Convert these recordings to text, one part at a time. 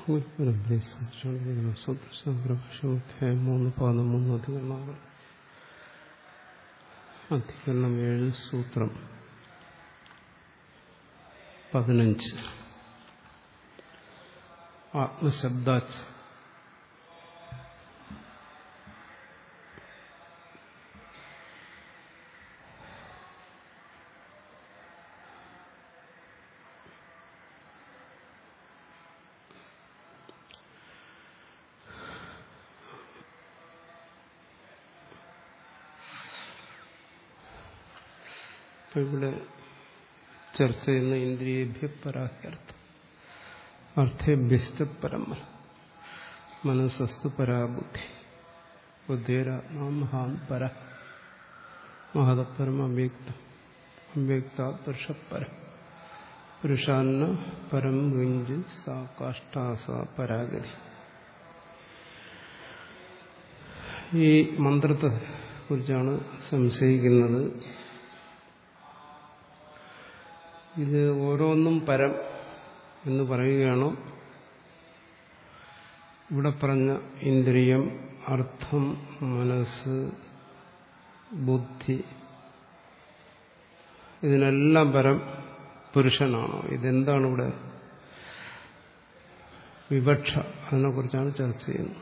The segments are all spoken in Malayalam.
സൂത്രശാസ്ത്രഭാഷ്യോധ്യായം മൂന്ന് പാദം മൂന്ന് അധികരണങ്ങൾ അധികരണം ഏഴ് സൂത്രം പതിനഞ്ച് ആത്മശബ്ദാച്ച് ഇവിടെ ചർച്ച ചെയ്യുന്ന ഇന്ദ്രിയേഭ്യ പരാഹ്യർത്ഥം അർത്ഥേഭ്യസ്ഥ പരമ മനസ്സസ്തു പരാബുദ്ധി ബുദ്ധിരാത്മാ മഹാൻ പര മഹതപരം അവ്യക്തം അവ്യക്ത പുരുഷപ്പര പുരുഷാന്ന പരം ഗുഞ്ച് സാ കാഷ്ടാസ പരാഗതി ഈ മന്ത്രത്തെ കുറിച്ചാണ് സംശയിക്കുന്നത് ഇത് ഓരോന്നും പരം എന്ന് പറയുകയാണോ ഇവിടെ പറഞ്ഞ ഇന്ദ്രിയം അർത്ഥം മനസ്സ് ബുദ്ധി ഇതിനെല്ലാം പരം പുരുഷനാണോ ഇതെന്താണ് ഇവിടെ വിവക്ഷ അതിനെക്കുറിച്ചാണ് ചർച്ച ചെയ്യുന്നത്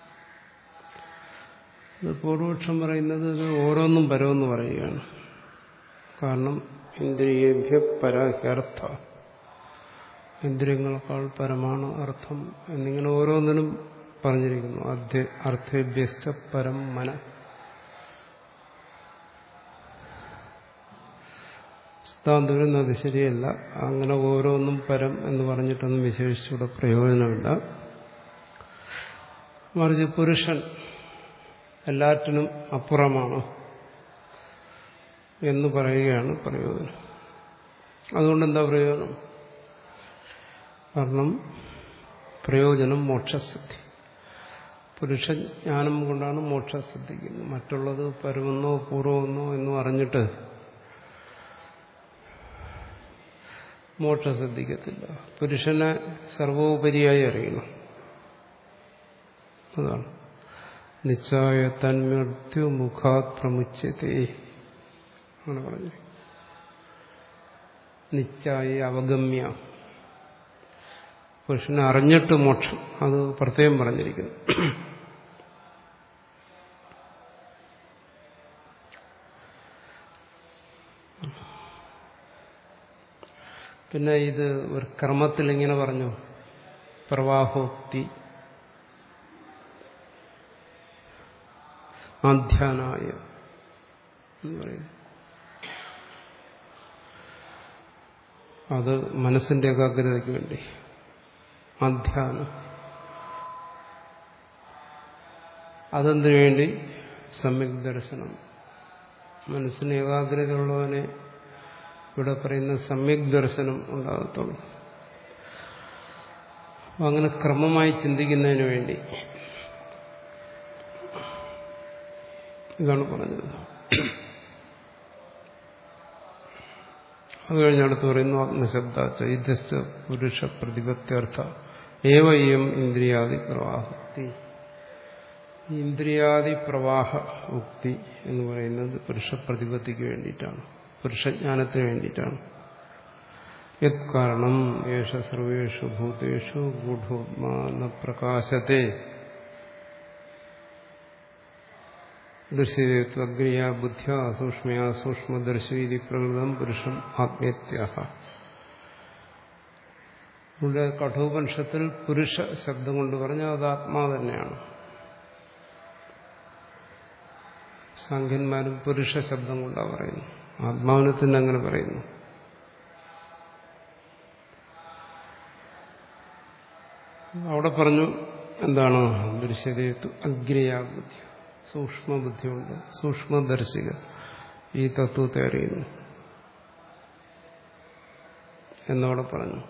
ഇത് പൂർവപക്ഷം പറയുന്നത് ഇത് ഓരോന്നും പരമെന്ന് പറയുകയാണ് കാരണം ഇന്ദ്രിയേഭ്യ പരാഹ്യർത്ഥ ഇന്ദ്രിയങ്ങളെക്കാൾ പരമാണ് അർത്ഥം എന്നിങ്ങനെ ഓരോന്നിനും പറഞ്ഞിരിക്കുന്നു അർത്ഥേഭ്യസ്ഥ പരം മന സിദ്ധാന്തം അത് ശരിയല്ല അങ്ങനെ ഓരോന്നും പരം എന്ന് പറഞ്ഞിട്ടൊന്നും വിശേഷിച്ചൂടെ പ്രയോജനമില്ല മറിച്ച് പുരുഷൻ എല്ലാറ്റിനും അപ്പുറമാണ് എന്ന് പറയുകയാണ് പ്രയോജനം അതുകൊണ്ട് എന്താ പ്രയോജനം കാരണം പ്രയോജനം മോക്ഷസിദ്ധി പുരുഷജ്ഞാനം കൊണ്ടാണ് മോക്ഷം സിദ്ധിക്കുന്നത് മറ്റുള്ളത് പരമെന്നോ പൂർവമെന്നോ എന്നും അറിഞ്ഞിട്ട് മോക്ഷം സിദ്ധിക്കത്തില്ല പുരുഷനെ സർവോപരിയായി അറിയണം അതാണ് നിശ്ചായ തന്മൃത്യു മുഖാത് പ്രമുച്ചതേ അങ്ങനെ പറഞ്ഞു നിശ്ചായി അവഗമ്യ പുരുഷനെ അറിഞ്ഞിട്ട് മോക്ഷം അത് പ്രത്യേകം പറഞ്ഞിരിക്കുന്നു പിന്നെ ഇത് ഒരു ക്രമത്തിൽ ഇങ്ങനെ പറഞ്ഞു പ്രവാഹോക്തി ആധ്യാനായ എന്ന് പറയുന്നു അത് മനസ്സിന്റെ ഏകാഗ്രതയ്ക്ക് വേണ്ടി അധ്യാനം അതെന്തിനു വേണ്ടി സമ്യക് ദർശനം മനസ്സിന് ഏകാഗ്രതയുള്ളവനെ ഇവിടെ പറയുന്ന സമ്യക് ദർശനം ഉണ്ടാകത്തുള്ളൂ അങ്ങനെ ക്രമമായി ചിന്തിക്കുന്നതിന് വേണ്ടി ഇതാണ് പറഞ്ഞത് അത് കഴിഞ്ഞ് അടുത്ത് പറയുന്നു ആത്മശബ്ദ ചൈതസ്ഥ പുരുഷ പ്രതിപത്യർത്ഥ ഏവയം ഇന്ദ്രിയാദി പ്രവാഹത്തി ഇന്ദ്രിയാദി പ്രവാഹ ഉക്തി എന്ന് പറയുന്നത് പുരുഷ പ്രതിപത്തിക്ക് വേണ്ടിയിട്ടാണ് പുരുഷജ്ഞാനത്തിന് വേണ്ടിയിട്ടാണ് യത് കാരണം യേശ സർവേഷു ഭൂതേഷു ഗൂഢോത്മാന പ്രകാശത്തെ ദൃശ്യത്വഗ്രിയ ബുദ്ധ്യ സൂക്ഷ്മയ സൂക്ഷ്മദർശീതി പ്രകൃതം പുരുഷം ആത്മേത്യ ഇവിടെ കഠോപനിഷത്തിൽ പുരുഷ ശബ്ദം കൊണ്ട് പറഞ്ഞാൽ അത് ആത്മാ തന്നെയാണ് സാഖ്യന്മാരും പുരുഷ ശബ്ദം കൊണ്ടാണ് പറയുന്നു ആത്മാവിനെ തന്നെ അങ്ങനെ പറയുന്നു അവിടെ പറഞ്ഞു എന്താണ് ദൃശ്യതയത്വ അഗ്രിയ ബുദ്ധി സൂക്ഷ്മബുദ്ധിയുണ്ട് സൂക്ഷ്മദർശിക ഈ തത്വത്തെ അറിയുന്നു എന്നവിടെ പറഞ്ഞു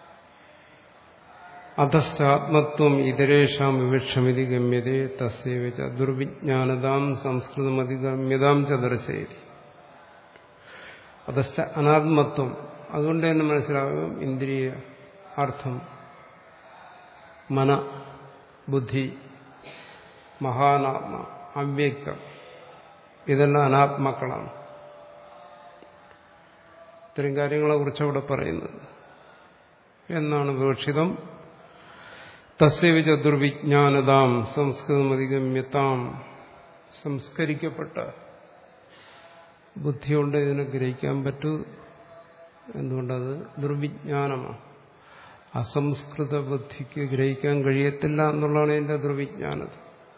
അധശ്ചാത്മത്വം ഇതരേഷാം വിവക്ഷമിതി ഗമ്യതേ തസ്യവച്ച ദുർവിജ്ഞാനതാം സംസ്കൃതമധിഗമ്യതാം ച ദർശയതി അധശ്ച അനാത്മത്വം അതുകൊണ്ട് തന്നെ മനസ്സിലാകും ഇന്ദ്രിയ അർത്ഥം മന ബുദ്ധി മഹാനാത്മ അവ്യക്തം ഇതെല്ലാം അനാത്മാക്കളാണ് ഇത്തരം കാര്യങ്ങളെ കുറിച്ച് അവിടെ പറയുന്നത് എന്നാണ് വിവക്ഷിതം തസ്യവിച ദുർവിജ്ഞാനതാം സംസ്കൃതമധിഗമ്യതാം സംസ്കരിക്കപ്പെട്ട ബുദ്ധി കൊണ്ട് ഇതിനെ ഗ്രഹിക്കാൻ പറ്റൂ എന്തുകൊണ്ടത് ദുർവിജ്ഞാനമാണ് അസംസ്കൃത ബുദ്ധിക്ക് ഗ്രഹിക്കാൻ കഴിയത്തില്ല എന്നുള്ളതാണ് ഇതിന്റെ ദുർവിജ്ഞാനത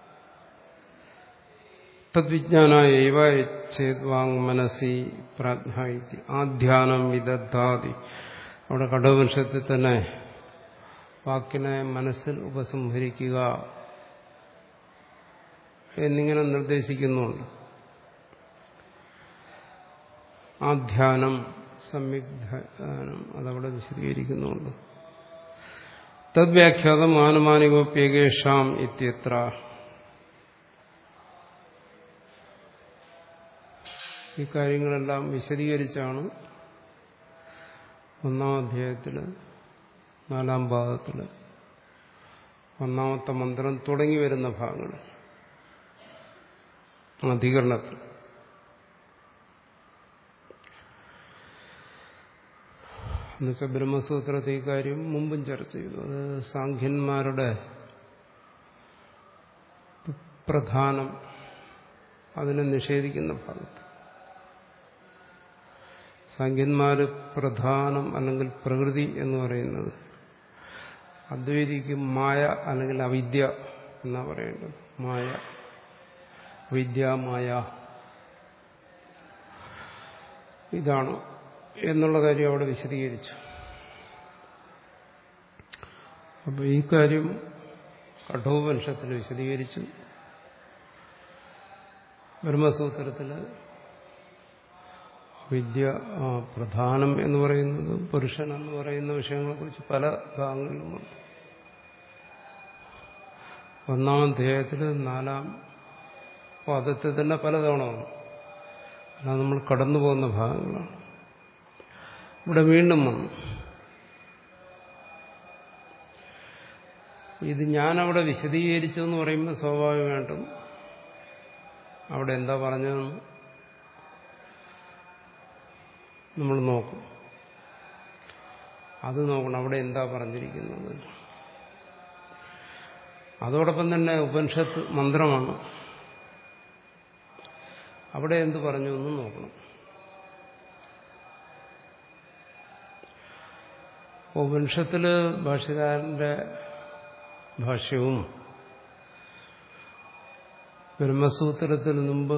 തദ്വിജ്ഞാനായവ ചേദ്വാങ് മനസ്സി പ്രാജ്ഞ ആധ്യാനം വിദഗ്ധാതി അവിടെ കടവംശത്തിൽ തന്നെ വാക്കിനെ മനസ്സിൽ ഉപസംഹരിക്കുക എന്നിങ്ങനെ നിർദ്ദേശിക്കുന്നുണ്ട് ആ ധ്യാനം സംയുഗ്ധാനം അതവിടെ വിശദീകരിക്കുന്നുണ്ട് തദ്വ്യാഖ്യാതം ആനുമാനികോപ്യേകേഷാം ഇത്യത്ര ഈ കാര്യങ്ങളെല്ലാം വിശദീകരിച്ചാണ് ഒന്നാം അധ്യായത്തിൽ നാലാം ഭാഗത്തിൽ ഒന്നാമത്തെ മന്ത്രം തുടങ്ങി വരുന്ന ഭാഗങ്ങൾ അധികരണത്തിൽ എന്നുവെച്ചാൽ ബ്രഹ്മസൂത്രത്തെ ഈ കാര്യം മുമ്പും ചർച്ച ചെയ്തു അത് സാഖ്യന്മാരുടെ പ്രധാനം അതിനെ നിഷേധിക്കുന്ന ഭാഗത്ത് സാഖ്യന്മാര് പ്രധാനം അല്ലെങ്കിൽ പ്രകൃതി എന്ന് പറയുന്നത് അദ്വൈതിക്ക് മായ അല്ലെങ്കിൽ അവിദ്യ എന്നാ പറയേണ്ടത് മായ വിദ്യ മായ ഇതാണ് എന്നുള്ള കാര്യം അവിടെ വിശദീകരിച്ചു അപ്പോൾ ഈ കാര്യം കഠോപനിഷത്തിൽ വിശദീകരിച്ചു ബ്രഹ്മസൂത്രത്തിൽ വിദ്യ പ്രധാനം എന്ന് പറയുന്നത് പുരുഷൻ എന്ന് പറയുന്ന വിഷയങ്ങളെക്കുറിച്ച് പല ഭാഗങ്ങളിലുമുണ്ട് ഒന്നാം അധ്യായത്തിൽ നാലാം പാദത്തിൽ തന്നെ പലതവണ വന്നു അല്ലാതെ നമ്മൾ കടന്നു പോകുന്ന ഭാഗങ്ങളാണ് ഇവിടെ വീണ്ടും വന്നു ഇത് ഞാനവിടെ വിശദീകരിച്ചു എന്ന് പറയുമ്പോൾ സ്വാഭാവികമായിട്ടും അവിടെ എന്താ പറഞ്ഞതെന്ന് നമ്മൾ നോക്കും അത് നോക്കണം അവിടെ എന്താ പറഞ്ഞിരിക്കുന്നത് അതോടൊപ്പം തന്നെ ഉപനിഷത്ത് മന്ത്രമാണ് അവിടെ എന്ത് പറഞ്ഞു എന്നും നോക്കണം ഉപനിഷത്തില് ഭാഷകാരന്റെ ഭാഷ്യവും ബ്രഹ്മസൂത്രത്തിൽ മുമ്പ്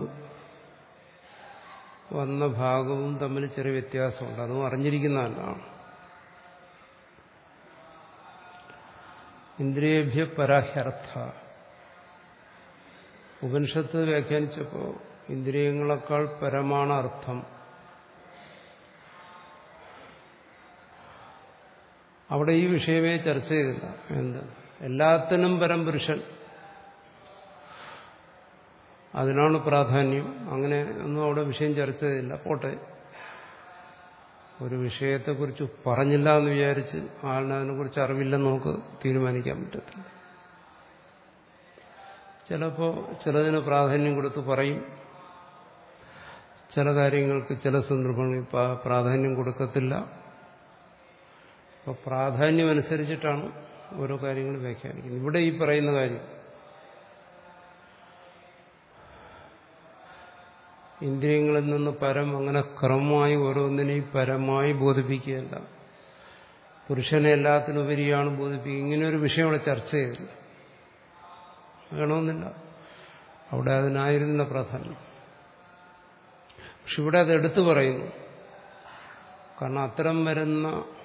വന്ന ഭാഗവും തമ്മിൽ ചെറിയ വ്യത്യാസമുണ്ട് അതും അറിഞ്ഞിരിക്കുന്നതല്ലാണ് ഇന്ദ്രിയേഭ്യ പരാഹ്യർത്ഥ ഉപനിഷത്ത് വ്യാഖ്യാനിച്ചപ്പോൾ ഇന്ദ്രിയങ്ങളെക്കാൾ പരമാണ് അർത്ഥം അവിടെ ഈ വിഷയമേ ചർച്ച ചെയ്തില്ല എന്ത് എല്ലാത്തിനും പരംപുരുഷൻ അതിനാണ് പ്രാധാന്യം അങ്ങനെ ഒന്നും അവിടെ വിഷയം ചർച്ച ചെയ്തില്ല പോട്ടെ ഒരു വിഷയത്തെക്കുറിച്ച് പറഞ്ഞില്ല എന്ന് വിചാരിച്ച് ആളിന് അതിനെക്കുറിച്ച് അറിവില്ലെന്ന് നമുക്ക് തീരുമാനിക്കാൻ പറ്റത്തില്ല ചിലപ്പോൾ ചിലതിന് പ്രാധാന്യം കൊടുത്ത് പറയും ചില കാര്യങ്ങൾക്ക് ചില സന്ദർഭങ്ങളിൽ പ്രാധാന്യം കൊടുക്കത്തില്ല അപ്പോൾ പ്രാധാന്യം അനുസരിച്ചിട്ടാണ് ഓരോ കാര്യങ്ങൾ വ്യാഖ്യാനിക്കുന്നത് ഇവിടെ ഈ പറയുന്ന കാര്യം ഇന്ദ്രിയങ്ങളിൽ നിന്ന് പരം അങ്ങനെ ക്രമമായി ഓരോന്നിനെയും പരമായി ബോധിപ്പിക്കുകയല്ല പുരുഷനെ എല്ലാത്തിനുപരിയാണ് ബോധിപ്പിക്കുക ഇങ്ങനെ ഒരു വിഷയം അവിടെ ചർച്ച ചെയ്തില്ല വേണമെന്നില്ല അവിടെ അതിനായിരുന്നില്ല പ്രാധാന്യം പക്ഷെ ഇവിടെ അത് എടുത്തു പറയുന്നു കാരണം അത്തരം വരുന്ന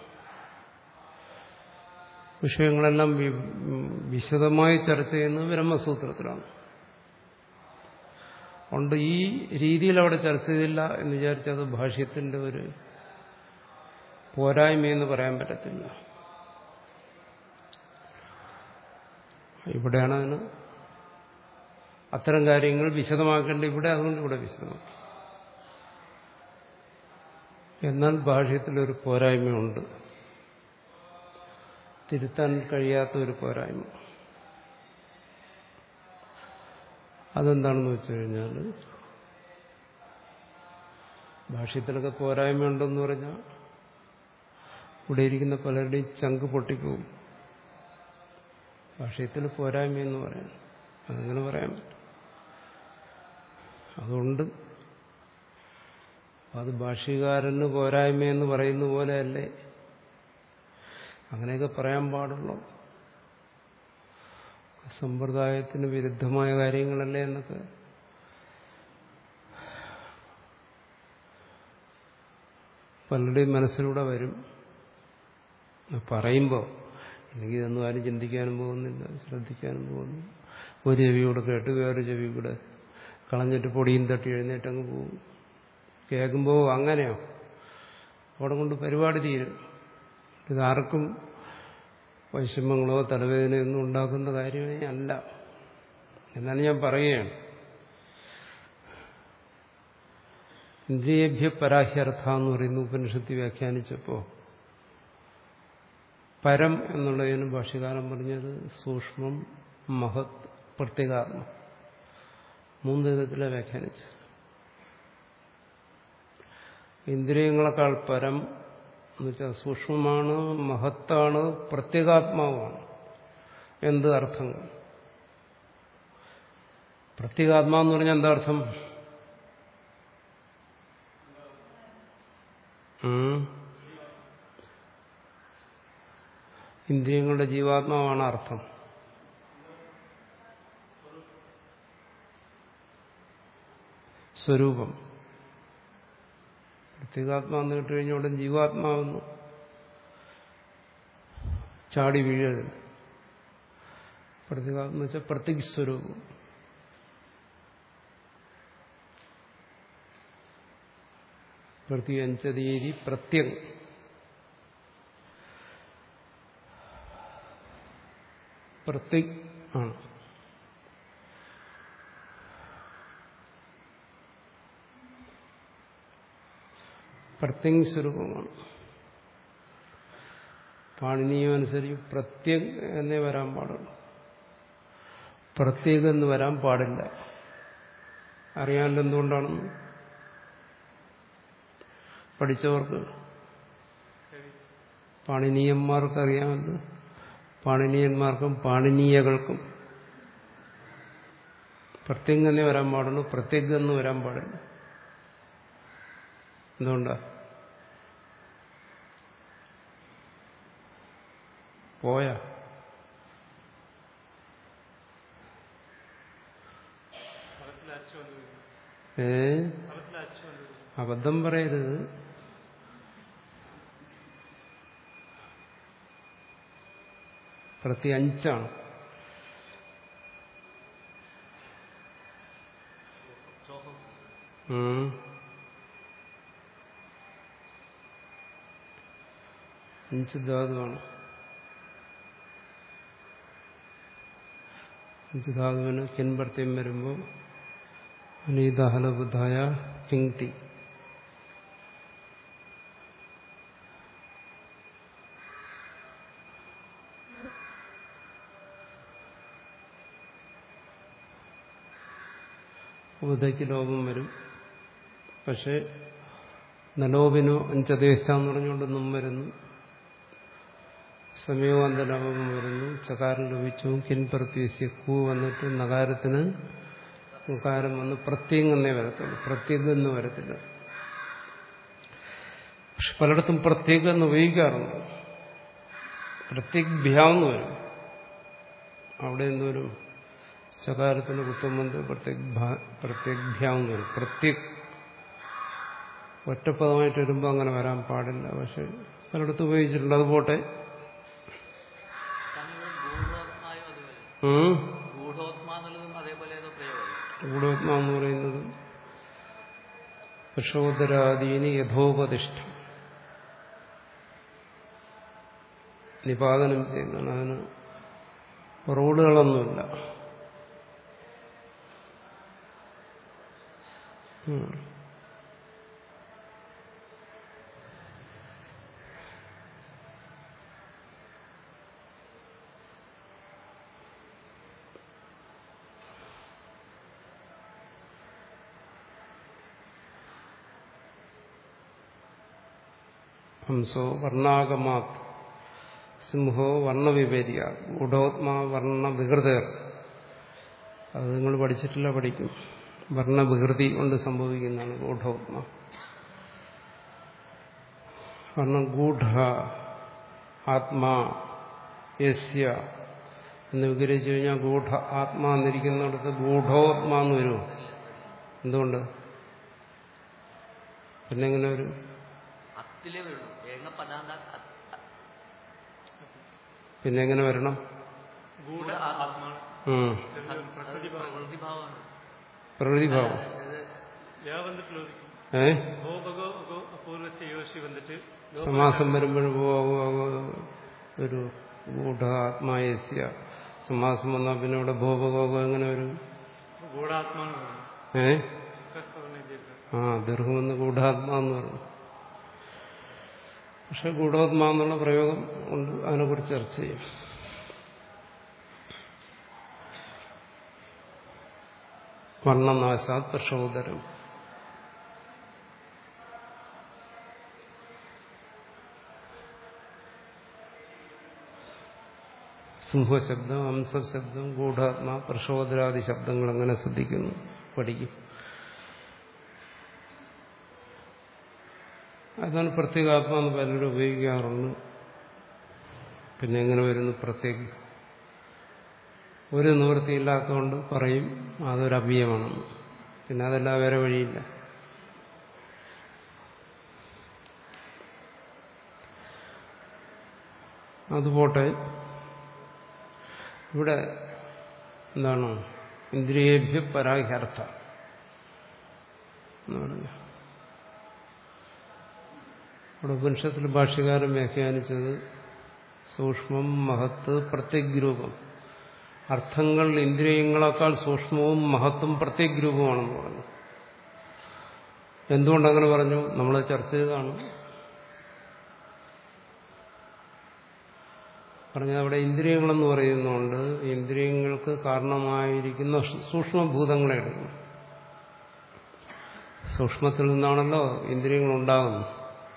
വിഷയങ്ങളെല്ലാം വിശദമായി ചർച്ച ചെയ്യുന്നത് ബ്രഹ്മസൂത്രത്തിലാണ് അതുകൊണ്ട് ഈ രീതിയിൽ അവിടെ ചർച്ച ചെയ്തില്ല എന്ന് വിചാരിച്ചത് ഭാഷ്യത്തിന്റെ ഒരു പോരായ്മയെന്ന് പറയാൻ പറ്റത്തില്ല ഇവിടെയാണ് അതിന് അത്തരം കാര്യങ്ങൾ വിശദമാക്കേണ്ടത് ഇവിടെ അതുകൊണ്ട് ഇവിടെ വിശദമാക്കി എന്നാൽ ഭാഷ്യത്തിലൊരു പോരായ്മയുണ്ട് തിരുത്താൻ കഴിയാത്ത ഒരു പോരായ്മ അതെന്താണെന്ന് വെച്ചു കഴിഞ്ഞാൽ ഭാഷ്യത്തിലൊക്കെ പോരായ്മയുണ്ടെന്ന് പറഞ്ഞാൽ ഇവിടെ ഇരിക്കുന്ന പലരുടെയും ചങ്ക് പൊട്ടിപ്പോവും ഭാഷ്യത്തിൽ പോരായ്മയെന്ന് പറയാം അതങ്ങനെ പറയാൻ പറ്റും അതുകൊണ്ട് അത് ഭാഷ്യകാരന് പോരായ്മയെന്ന് പറയുന്ന പോലെയല്ലേ അങ്ങനെയൊക്കെ പറയാൻ പാടുള്ളൂ സമ്പ്രദായത്തിന് വിരുദ്ധമായ കാര്യങ്ങളല്ലേ എന്നൊക്കെ പലരുടെയും മനസ്സിലൂടെ വരും പറയുമ്പോൾ എനിക്ക് ഇതൊന്നും ആരും ചിന്തിക്കാനും പോകുന്നില്ല ശ്രദ്ധിക്കാനും പോകുന്നില്ല ഒരു ചെവിയോട് കേട്ട് വേറൊരു ചെവി കൂടെ കളഞ്ഞിട്ട് പൊടിയും തട്ടി എഴുന്നേറ്റങ്ങ് പോകും കേൾക്കുമ്പോൾ അങ്ങനെയോ അവിടെ കൊണ്ട് പരിപാടി തീരും ഇതാർക്കും വൈഷമ്യങ്ങളോ തലവേദനയൊന്നും ഉണ്ടാക്കുന്ന കാര്യമേ അല്ല എന്നാണ് ഞാൻ പറയുകയാണ് ഇന്ദ്രിയഭ്യ പരാഹ്യർത്ഥ എന്ന് പറയുന്ന ഉപനിഷത്ത് വ്യാഖ്യാനിച്ചപ്പോൾ പരം എന്നുള്ളതിന് ഭാഷ്യകാലം പറഞ്ഞത് സൂക്ഷ്മം മഹത് പ്രത്യേകാത്മ മൂന്ന് വിധത്തിലാണ് വ്യാഖ്യാനിച്ചത് ഇന്ദ്രിയങ്ങളെക്കാൾ പരം എന്ന് വെച്ചാൽ സൂക്ഷ്മമാണ് മഹത്താണ് പ്രത്യേകാത്മാവാണ് എന്ത് അർത്ഥങ്ങൾ പ്രത്യേകാത്മാവെന്ന് പറഞ്ഞാൽ എന്താ അർത്ഥം ഇന്ദ്രിയങ്ങളുടെ ജീവാത്മാവാണ് അർത്ഥം സ്വരൂപം പ്രത്യേകാത്മാവെന്ന് കേട്ടുകഴിഞ്ഞ ഉടൻ ജീവാത്മാവെന്ന് ചാടി വീഴരുത് പ്രത്യേകാത്മ വെച്ചാൽ പ്രത്യേക സ്വരൂപം പ്രത്യേകീതി പ്രത്യേകം പ്രത്യേക് ആണ് പ്രത്യങ് സ്വരൂപമാണ് പാണിനീയം അനുസരിച്ച് പ്രത്യങ് എന്നേ വരാൻ പാടുള്ളൂ പ്രത്യേകം എന്ന് വരാൻ പാടില്ല അറിയാമല്ലോ എന്തുകൊണ്ടാണെന്ന് പഠിച്ചവർക്ക് പാണിനീയന്മാർക്ക് അറിയാമല്ലോ പാണിനീയന്മാർക്കും പാണിനീയകൾക്കും പ്രത്യേകം എന്നേ വരാൻ പാടുള്ളൂ പ്രത്യേകം എന്ന് വരാൻ പാടില്ല എന്തുകൊണ്ടാ പോയ ഏ അബദ്ധം പറയരുത് പ്രതി അഞ്ചാണ് ഉം അഞ്ച് ധാതുവാണ് അഞ്ച് ധാതുവിന് കിൻപർത്തിയം വരുമ്പോൾ അനീതഹലബുദ്ധായ കിങ്തി ഉപതയ്ക്ക് ലോപം വരും പക്ഷെ നലോപിനോ അഞ്ചദേശാന്ന് പറഞ്ഞുകൊണ്ട് നും വരുന്നു സമയോന്തലോപം വരുന്നു ചകാരം ലഭിച്ചു കിൻപ്രത്യേകിച്ച് കൂ വന്നിട്ട് നകാരത്തിന് നകാരം വന്ന് പ്രത്യേകം എന്നേ വരത്തുള്ളൂ പ്രത്യേകം എന്ന് വരത്തില്ല പക്ഷെ പലയിടത്തും പ്രത്യേകം എന്ന് ഉപയോഗിക്കാറുണ്ട് പ്രത്യേകഭ്യാന്ന് വരും അവിടെ എന്തോരും ചകാരത്തിന് കുത്തം വന്ന് പ്രത്യേക പ്രത്യേകഭ്യാന്ന് വരും പ്രത്യേക ഒറ്റപ്പദമായിട്ട് വരുമ്പോൾ അങ്ങനെ വരാൻ പാടില്ല പക്ഷെ പലയിടത്തും ഉപയോഗിച്ചിട്ടുണ്ട് അത് പോട്ടെ ഗൂഢോത്മ എന്ന് പറയുന്നത് പ്രക്ഷോദരാദീന് യഥോപതിഷ്ഠ നിപാതനം ചെയ്യുന്നതാണ് അതിന് റോഡുകളൊന്നുമില്ല ഹംസോ വർണ്ണാഗമാത് സിംഹോ വർണ്ണവിപര്യ ഗൂഢോത്മാ വർണ്ണ വികൃതർ അത് നിങ്ങൾ പഠിച്ചിട്ടില്ല പഠിക്കും വർണ്ണവികൃതി കൊണ്ട് സംഭവിക്കുന്നതാണ് ഗൂഢോത്മ കാരണം ഗൂഢ ആത്മാ യസ്യ എന്ന് വിഗ്രഹിച്ചു കഴിഞ്ഞാൽ ഗൂഢ ആത്മാ എന്നിരിക്കുന്നിടത്ത് ഗൂഢോത്മാ എന്ന് വരുമോ എന്തുകൊണ്ട് പിന്നെ എങ്ങനെ വരും അത്തിലേ വരുള്ളൂ ഏക പദാന്ത പിന്നെ എങ്ങനെ വരണം ഗൂഢ ആത്മാവ് ഉം. പ്രതിഭാവമാണ് പ്രകൃതിഭാവം അതായത് യാ വന്നിട്ട് ലോപിക്കും ഏ ഗോ ഭഗോ അഗോ അപൂർവച്ച യോശി വന്നിട്ട് സമാസം വരുമ്പോൾ ഒരു ഗൂഢ ആത്മായസ്യ സമാസം വന്നാൽ പിന്നെ ഇവിടെ ഭോപകോപം എങ്ങനെ വരും ഗൂഢാത്മാന്ന് പറഞ്ഞു ഏ കർത്തവനെ ദീർഘം ആ ദീർഘമെന്ന് ഗൂഢാത്മാ എന്ന് പറഞ്ഞു പക്ഷെ ഗൂഢാത്മാ എന്നുള്ള പ്രയോഗം ഉണ്ട് അതിനെക്കുറിച്ച് ചർച്ച ചെയ്യും വർണ്ണനാശാത് പ്രക്ഷോദരം സിംഹശബ്ദം ഹംസശബ്ദം ഗൂഢാത്മാ പ്രക്ഷോദരാദി ശബ്ദങ്ങൾ എങ്ങനെ ശ്രദ്ധിക്കുന്നു പഠിക്കും അതാണ് പ്രത്യേകാത്മ എന്ന് പലരും ഉപയോഗിക്കാറുണ്ട് പിന്നെ എങ്ങനെ വരുന്നു പ്രത്യേക ഒരു നിവൃത്തിയില്ലാത്തതുകൊണ്ട് പറയും അതൊരു അവ്യയമാണെന്ന് പിന്നെ അതല്ല വേറെ വഴിയില്ല അതുപോട്ടെ ഇവിടെ എന്താണ് ഇന്ദ്രിയേഭ്യ പരാഹ്യർത്ഥ എന്ന് പറഞ്ഞു അവിടെ ഉപനിഷത്തിൽ ഭാഷ്യകാരൻ വ്യാഖ്യാനിച്ചത് സൂക്ഷ്മം മഹത്ത് പ്രത്യഗ്രൂപം അർത്ഥങ്ങൾ ഇന്ദ്രിയങ്ങളെക്കാൾ സൂക്ഷ്മവും മഹത്തും പ്രത്യഗ്രൂപമാണെന്ന് പറഞ്ഞു എന്തുകൊണ്ടങ്ങനെ പറഞ്ഞു നമ്മൾ ചർച്ച ചെയ്തതാണ് പറഞ്ഞത് അവിടെ ഇന്ദ്രിയങ്ങളെന്ന് പറയുന്നതുകൊണ്ട് ഇന്ദ്രിയങ്ങൾക്ക് കാരണമായിരിക്കുന്ന സൂക്ഷ്മഭൂതങ്ങളെ എടുക്കണം സൂക്ഷ്മത്തിൽ നിന്നാണല്ലോ ഇന്ദ്രിയങ്ങൾ ഉണ്ടാകുന്നത്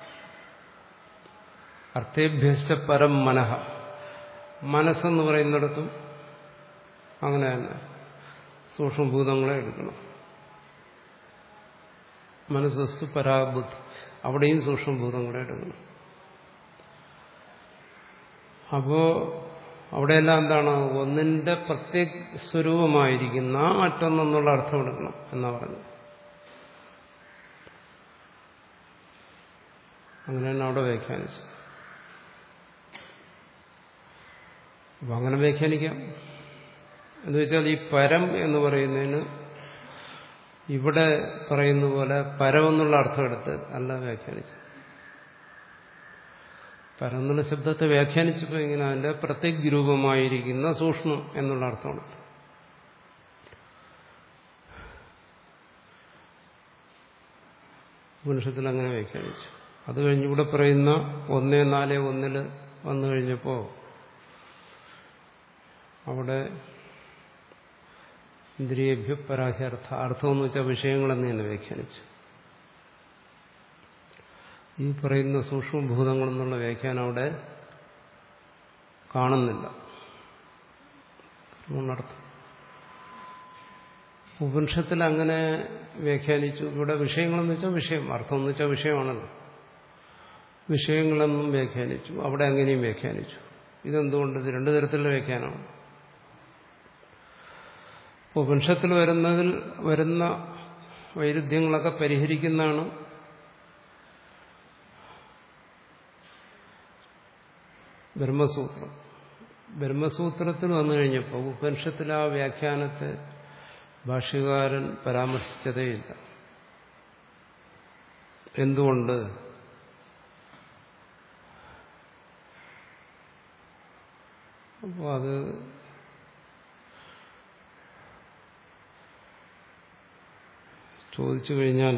അർത്ഥേഭ്യസ്ഥ പരം മനഃ മനസ്സെന്ന് പറയുന്നിടത്തും അങ്ങനെ തന്നെ സൂക്ഷ്മഭൂതങ്ങളെ എടുക്കണം മനസ്സസ്തു പരാബുദ്ധി അവിടെയും സൂക്ഷ്മഭൂതങ്ങളെ എടുക്കണം അപ്പോ അവിടെയെല്ലാം എന്താണ് ഒന്നിന്റെ പ്രത്യേക സ്വരൂപമായിരിക്കുന്ന മറ്റൊന്നെന്നുള്ള അർത്ഥം എടുക്കണം എന്നാ പറഞ്ഞു അങ്ങനെയാണ് അവിടെ വ്യാഖ്യാനിച്ചത് അപ്പൊ അങ്ങനെ വ്യാഖ്യാനിക്കാം എന്ന് വെച്ചാൽ ഈ പരം എന്ന് പറയുന്നതിന് ഇവിടെ പറയുന്ന പോലെ പരം എന്നുള്ള അർത്ഥം എടുത്ത് അല്ല വ്യാഖ്യാനിച്ചത് പരം എന്നുള്ള ശബ്ദത്തെ വ്യാഖ്യാനിച്ചപ്പോൾ ഇങ്ങനെ അതിന്റെ പ്രത്യേക രൂപമായിരിക്കുന്ന സൂക്ഷ്മം എന്നുള്ള അർത്ഥമാണ് മനുഷ്യത്തിൽ അങ്ങനെ വ്യാഖ്യാനിച്ചു അത് കഴിഞ്ഞ് ഇവിടെ പറയുന്ന ഒന്നേ നാല് ഒന്നില് വന്നു കഴിഞ്ഞപ്പോ അവിടെ ഇന്ദ്രിയഭ്യ പരാഹ്യർത്ഥ അർത്ഥം എന്ന് വെച്ചാൽ വിഷയങ്ങളെന്ന് തന്നെ വ്യാഖ്യാനിച്ചു ഈ പറയുന്ന സൂക്ഷ്മഭൂതങ്ങളെന്നുള്ള വ്യാഖ്യാനം അവിടെ കാണുന്നില്ല എന്നർത്ഥം ഉപനിഷത്തിൽ അങ്ങനെ വ്യാഖ്യാനിച്ചു ഇവിടെ വിഷയങ്ങളെന്ന് വെച്ചാൽ വിഷയം അർത്ഥം എന്ന് വെച്ചാൽ വിഷയമാണല്ലോ വിഷയങ്ങളെന്നും വ്യാഖ്യാനിച്ചു അവിടെ അങ്ങനെയും വ്യാഖ്യാനിച്ചു ഇതെന്തുകൊണ്ട് ഇത് രണ്ടു തരത്തിലുള്ള വ്യാഖ്യാനമാണ് ഉപനിഷത്തിൽ വരുന്നതിൽ വരുന്ന വൈരുദ്ധ്യങ്ങളൊക്കെ പരിഹരിക്കുന്നതാണ് ബ്രഹ്മസൂത്രം ബ്രഹ്മസൂത്രത്തിൽ വന്നു കഴിഞ്ഞപ്പോൾ ഉപനിഷത്തിൽ ആ വ്യാഖ്യാനത്തെ ഭാഷ്യകാരൻ പരാമർശിച്ചതേയില്ല എന്തുകൊണ്ട് അപ്പോൾ അത് ചോദിച്ചു കഴിഞ്ഞാൽ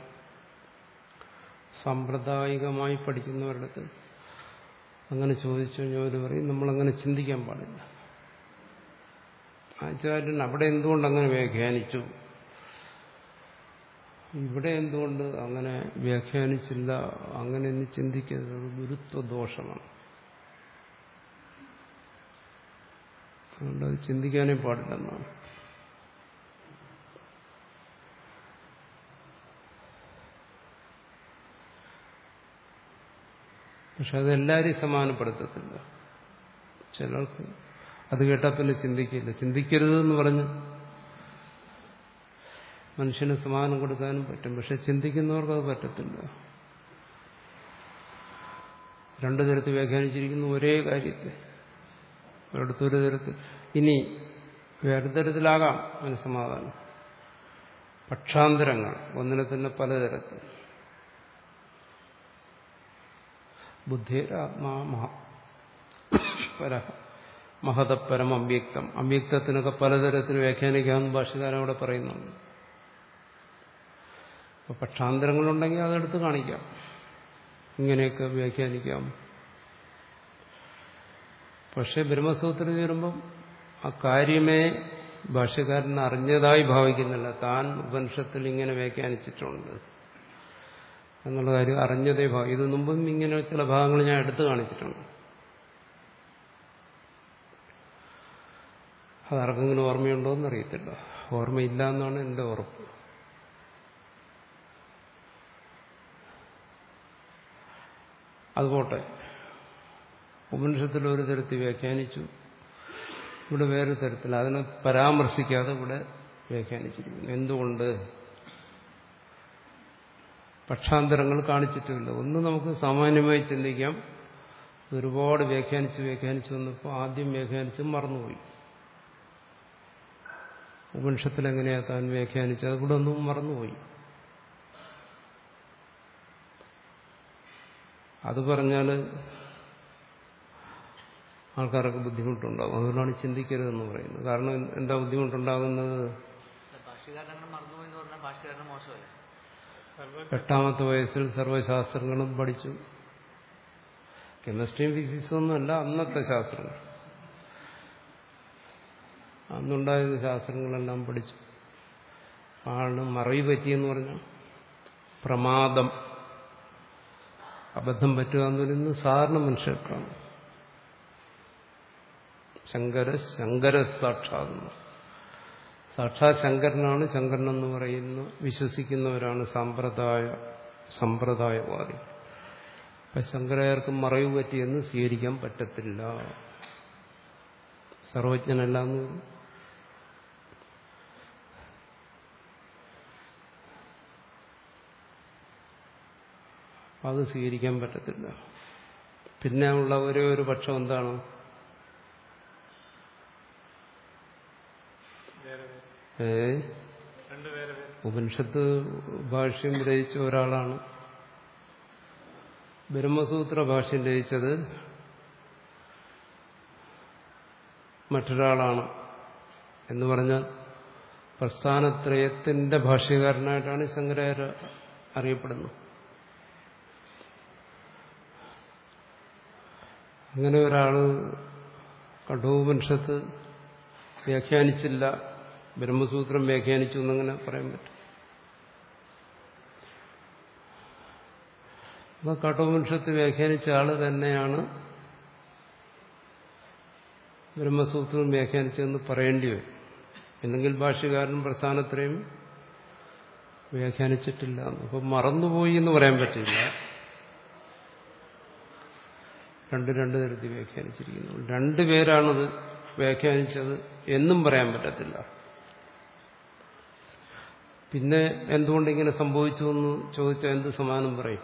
സാമ്പ്രദായികമായി പഠിക്കുന്നവരുടെ അടുത്ത് അങ്ങനെ ചോദിച്ചു കഴിഞ്ഞാൽ അവർ പറയും നമ്മളങ്ങനെ ചിന്തിക്കാൻ പാടില്ല ആചാര്യൻ അവിടെ എന്തുകൊണ്ട് അങ്ങനെ വ്യാഖ്യാനിച്ചു ഇവിടെ എന്തുകൊണ്ട് അങ്ങനെ വ്യാഖ്യാനിച്ചില്ല അങ്ങനെ ഇനി ചിന്തിക്കരുത് അത് ഗുരുത്വ ദോഷമാണ് അതുകൊണ്ട് അത് ചിന്തിക്കാനേ പാടില്ലെന്നാണ് പക്ഷെ അതെല്ലാവരെയും സമാനപ്പെടുത്തത്തില്ല ചിലർക്ക് അത് കേട്ടാൽ പിന്നെ ചിന്തിക്കില്ല ചിന്തിക്കരുത് എന്ന് പറഞ്ഞ് മനുഷ്യന് സമാനം കൊടുക്കാനും പറ്റും പക്ഷെ ചിന്തിക്കുന്നവർക്ക് അത് പറ്റത്തില്ല രണ്ടു തരത്തിൽ വ്യാഖ്യാനിച്ചിരിക്കുന്ന ഒരേ കാര്യത്തെ ഒരിടത്തൊരു തരത്തിൽ ഇനി വേറെ തരത്തിലാകാം അതിന് സമാധാനം പക്ഷാന്തരങ്ങൾ ഒന്നിനെ തന്നെ പലതരത്തിൽ ബുദ്ധിരാത്മാ മഹ പര മഹതപരം അവ്യക്തം അവ്യക്തത്തിനൊക്കെ പലതരത്തിൽ വ്യാഖ്യാനിക്കാമെന്ന് ഭാഷകാരൻ അവിടെ പറയുന്നുണ്ട് അപ്പോൾ പക്ഷാന്തരങ്ങളുണ്ടെങ്കിൽ അതെടുത്ത് കാണിക്കാം ഇങ്ങനെയൊക്കെ വ്യാഖ്യാനിക്കാം പക്ഷെ ബ്രഹ്മസൂത്രത്തിൽ വരുമ്പം ആ കാര്യമേ ഭാഷ്യക്കാരൻ അറിഞ്ഞതായി ഭാവിക്കുന്നില്ല താൻ ഉപനിഷത്തിൽ ഇങ്ങനെ വ്യാഖ്യാനിച്ചിട്ടുണ്ട് എന്നുള്ള കാര്യം അറിഞ്ഞതേ ഭാവം ഇത് മുമ്പും ഇങ്ങനെ ചില ഭാഗങ്ങൾ ഞാൻ എടുത്തു കാണിച്ചിട്ടുണ്ട് അതാർക്കെങ്കിലും ഓർമ്മയുണ്ടോ എന്നറിയത്തില്ല ഓർമ്മയില്ല എന്നാണ് എൻ്റെ ഉറപ്പ് അതുപോട്ടെ ഉപനിഷത്തിൽ ഒരു തരത്തിൽ വ്യാഖ്യാനിച്ചു ഇവിടെ വേറെ തരത്തിൽ അതിനെ പരാമർശിക്കാതെ ഇവിടെ വ്യാഖ്യാനിച്ചിരിക്കുന്നു എന്തുകൊണ്ട് പക്ഷാന്തരങ്ങൾ കാണിച്ചിട്ടുമില്ല ഒന്ന് നമുക്ക് സാമാന്യമായി ചിന്തിക്കാം ഒരുപാട് വ്യാഖ്യാനിച്ച് വ്യാഖ്യാനിച്ച് വന്നപ്പോൾ ആദ്യം വ്യാഖ്യാനിച്ച് മറന്നുപോയി ഉപനിഷത്തിൽ എങ്ങനെയാ താൻ വ്യാഖ്യാനിച്ചത് അതുകൂടെ ഒന്നും മറന്നുപോയി അത് പറഞ്ഞാൽ ആൾക്കാർക്ക് ബുദ്ധിമുട്ടുണ്ടാകും അതുകൊണ്ടാണ് ചിന്തിക്കരുതെന്ന് പറയുന്നത് കാരണം എന്താ ബുദ്ധിമുട്ടുണ്ടാകുന്നത് ഭാഷകാരൻ അങ്ങനെ മറന്നുപോയി എന്ന് പറഞ്ഞാൽ ഭാഷകാരന് മോശമല്ലേ സർവ എട്ടാമത്തെ വയസ്സിൽ സർവ്വശാസ്ത്രങ്ങളും പഠിച്ചു കെമിസ്ട്രിയും ഫിസിക്സും ഒന്നുമല്ല അന്നത്തെ ശാസ്ത്രങ്ങൾ അന്നുണ്ടായിരുന്ന ശാസ്ത്രങ്ങളെല്ലാം പഠിച്ചു ആളിന് മറവി പറ്റിയെന്ന് പറഞ്ഞു പ്രമാദം അബദ്ധം പറ്റുക എന്ന് പറയുന്നത് സാധാരണ മനുഷ്യർക്കാണ് ശങ്കര ശങ്കര സാക്ഷാതെന്ന് സാക്ഷാത് ശങ്കരനാണ് ശങ്കരൻ എന്ന് പറയുന്ന വിശ്വസിക്കുന്നവരാണ് സമ്പ്രദായ സമ്പ്രദായവാദി അപ്പൊ ശങ്കരായർക്ക് മറവ് പറ്റിയെന്ന് സ്വീകരിക്കാൻ പറ്റത്തില്ല സർവജ്ഞനല്ല എന്ന് പറയും. അത് സ്വീകരിക്കാൻ പറ്റത്തില്ല പിന്നെ ഉള്ള ഒരേ ഒരു പക്ഷം എന്താണ് വേറെ വേറെ ഏ രണ്ട് വേറെ വേറെ ഉപനിഷത്ത് ഭാഷ്യം രചിച്ച ഒരാളാണ് ബ്രഹ്മസൂത്ര ഭാഷ്യം രചിച്ചത് മറ്റൊരാളാണ് എന്ന് പറഞ്ഞാൽ പ്രസ്ഥാനത്രയത്തിന്റെ ഭാഷ്യകാരനായിട്ടാണ് ശങ്കരാചാര്യ അറിയപ്പെടുന്നത് അങ്ങനെ ഒരാള് കഠോപനിഷത്ത് വ്യാഖ്യാനിച്ചില്ല ബ്രഹ്മസൂത്രം വ്യാഖ്യാനിച്ചു എന്നങ്ങനെ പറയാൻ പറ്റും അപ്പൊ കഠോപനിഷത്ത് വ്യാഖ്യാനിച്ച ആള് തന്നെയാണ് ബ്രഹ്മസൂത്രം വ്യാഖ്യാനിച്ചതെന്ന് പറയേണ്ടി വരും അല്ലെങ്കിൽ ഭാഷ്യകാരൻ പ്രസ്ഥാനത്രയും വ്യാഖ്യാനിച്ചിട്ടില്ല അപ്പം മറന്നുപോയി എന്ന് പറയാൻ പറ്റില്ല രണ്ട് രണ്ട് തരത്തിൽ വ്യാഖ്യാനിച്ചിരിക്കുന്നു രണ്ടുപേരാണത് വ്യാഖ്യാനിച്ചത് എന്നും പറയാൻ പറ്റത്തില്ല പിന്നെ എന്തുകൊണ്ട് ഇങ്ങനെ സംഭവിച്ചു എന്ന് ചോദിച്ചാൽ എന്ത് സമാനം പറയും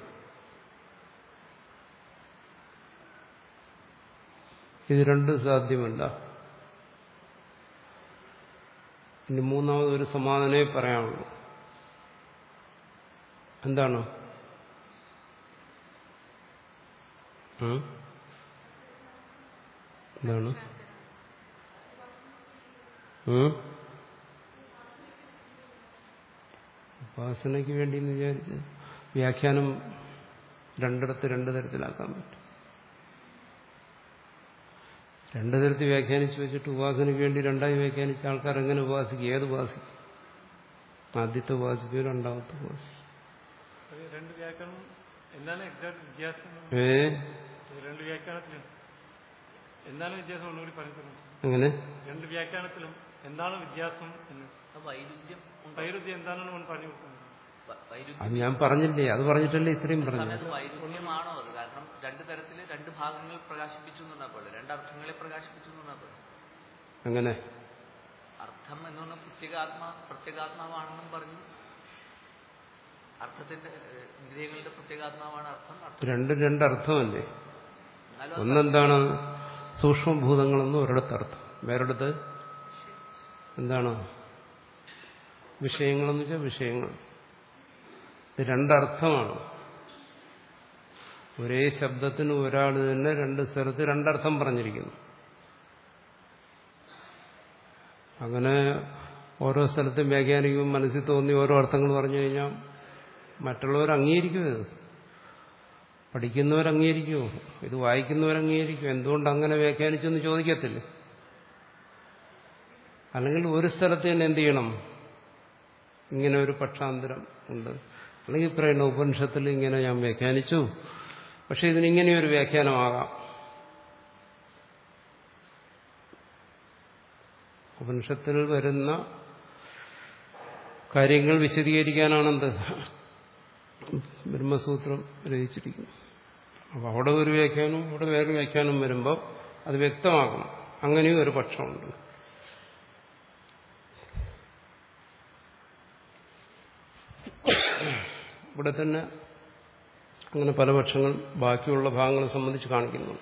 ഇത് രണ്ടും സാധ്യമല്ല ഇനി മൂന്നാമത് ഒരു സമാധാനമേ പറയാനുള്ളൂ എന്താണ് ഉം? എന്താണ് ഉം? ഉപാസനയ്ക്ക് വേണ്ടി എന്ന് വിചാരിച്ച് വ്യാഖ്യാനം രണ്ടിടത്ത് രണ്ട് തരത്തിലാക്കാൻ പറ്റും രണ്ടു തരത്തിൽ വ്യാഖ്യാനിച്ച് വെച്ചിട്ട് ഉപാസനയ്ക്ക് വേണ്ടി രണ്ടായി വ്യാഖ്യാനിച്ച ആൾക്കാർ എങ്ങനെ ഉപാസിക്കും ഏത് ഉപാസിക്കും ആദ്യത്തെ ഉപാസിക്കും രണ്ടാമത്തെ ഉപാസിക്കും അത് രണ്ട് വ്യാകരണം എന്താണ് എക്സാക്ട് വ്യത്യാസം ഏ ഈ രണ്ട് വ്യാഖ്യാനത്തിലും എന്താണ് വ്യത്യാസം ഒന്നുകൂടി പറഞ്ഞു തരണം അങ്ങനെ രണ്ട് വ്യാഖ്യാനത്തിലും എന്താണ് വ്യത്യാസം എന്ന് ആ വൈരുദ്ധ്യം ഉണ്ട്. വൈരുദ്ധ്യം എന്താണെന്ന് അവൻ പറഞ്ഞു കൊടുക്കുന്നത് വ- വൈരുദ്ധ്യം അത് ഞാൻ പറഞ്ഞില്ലേ അത് പറഞ്ഞിട്ടല്ലേ ഇത്രയും പറഞ്ഞു സമയത്ത് വൈരുദ്ധ്യമാണോ അത് കാരണം രണ്ട് തരത്തിൽ രണ്ട് ഭാഗങ്ങൾ പ്രകാശിപ്പിച്ചു എന്ന് പറഞ്ഞാൽ പോലെ രണ്ട് അർത്ഥങ്ങളെ പ്രകാശിപ്പിച്ചു എന്ന് പറഞ്ഞാൽ പോലെ അങ്ങനെ അർത്ഥം എന്ന് പറഞ്ഞാൽ പ്രത്യേകാത്മാ പ്രത്യേകാത്മാവാണെന്നും പറഞ്ഞു അർത്ഥത്തിന്റെ ഏഹ്, ഇന്ദ്രിയങ്ങളുടെ പ്രത്യേകാത്മാവാണ് അർത്ഥം അർത്ഥം രണ്ടും രണ്ടർത്ഥമല്ലേ എന്നാലും അത് ഒന്നെന്താണ് സൂക്ഷ്മഭൂതങ്ങളെന്ന് ഒരിടത്ത് അർത്ഥം വേറൊരിടത്ത് എന്താണ് വിഷയങ്ങളെന്ന് വെച്ചാൽ വിഷയങ്ങൾ ഇത് രണ്ടർത്ഥമാണ് ഒരേ ശബ്ദത്തിന് ഒരാൾ തന്നെ രണ്ട് സ്ഥലത്ത് രണ്ടർത്ഥം പറഞ്ഞിരിക്കുന്നു അങ്ങനെ ഓരോ സ്ഥലത്തും വ്യാഖ്യാനിക്കും മനസ്സിൽ തോന്നി ഓരോ അർത്ഥങ്ങൾ പറഞ്ഞു കഴിഞ്ഞാൽ മറ്റുള്ളവർ അംഗീകരിക്കും ഇത് പഠിക്കുന്നവർ അംഗീകരിക്കുമോ ഇത് വായിക്കുന്നവർ അംഗീകരിക്കും എന്തുകൊണ്ട് അങ്ങനെ വ്യാഖ്യാനിച്ചെന്ന് ചോദിക്കത്തില്ല അല്ലെങ്കിൽ ഒരു സ്ഥലത്ത് തന്നെ എന്ത് ചെയ്യണം ഇങ്ങനെ ഒരു പക്ഷാന്തരം ഉണ്ട് അല്ലെങ്കിൽ പറയുന്ന ഉപനിഷത്തിൽ ഇങ്ങനെ ഞാൻ വ്യാഖ്യാനിച്ചു പക്ഷെ ഇതിനിങ്ങനെ ഒരു വ്യാഖ്യാനമാകാം ഉപനിഷത്തിൽ വരുന്ന കാര്യങ്ങൾ വിശദീകരിക്കാനാണെന്ത് ബ്രഹ്മസൂത്രം രചിച്ചിരിക്കുന്നു അപ്പോൾ അവിടെ ഒരു വ്യാഖ്യാനവും ഇവിടെ വേറൊരു വ്യാഖ്യാനം വരുമ്പോൾ അത് വ്യക്തമാക്കണം അങ്ങനെയും ഒരു പക്ഷമുണ്ട് ഇവിടെ തന്നെ അങ്ങനെ പല പക്ഷങ്ങൾ ബാക്കിയുള്ള ഭാഗങ്ങളെ സംബന്ധിച്ച് കാണിക്കുന്നു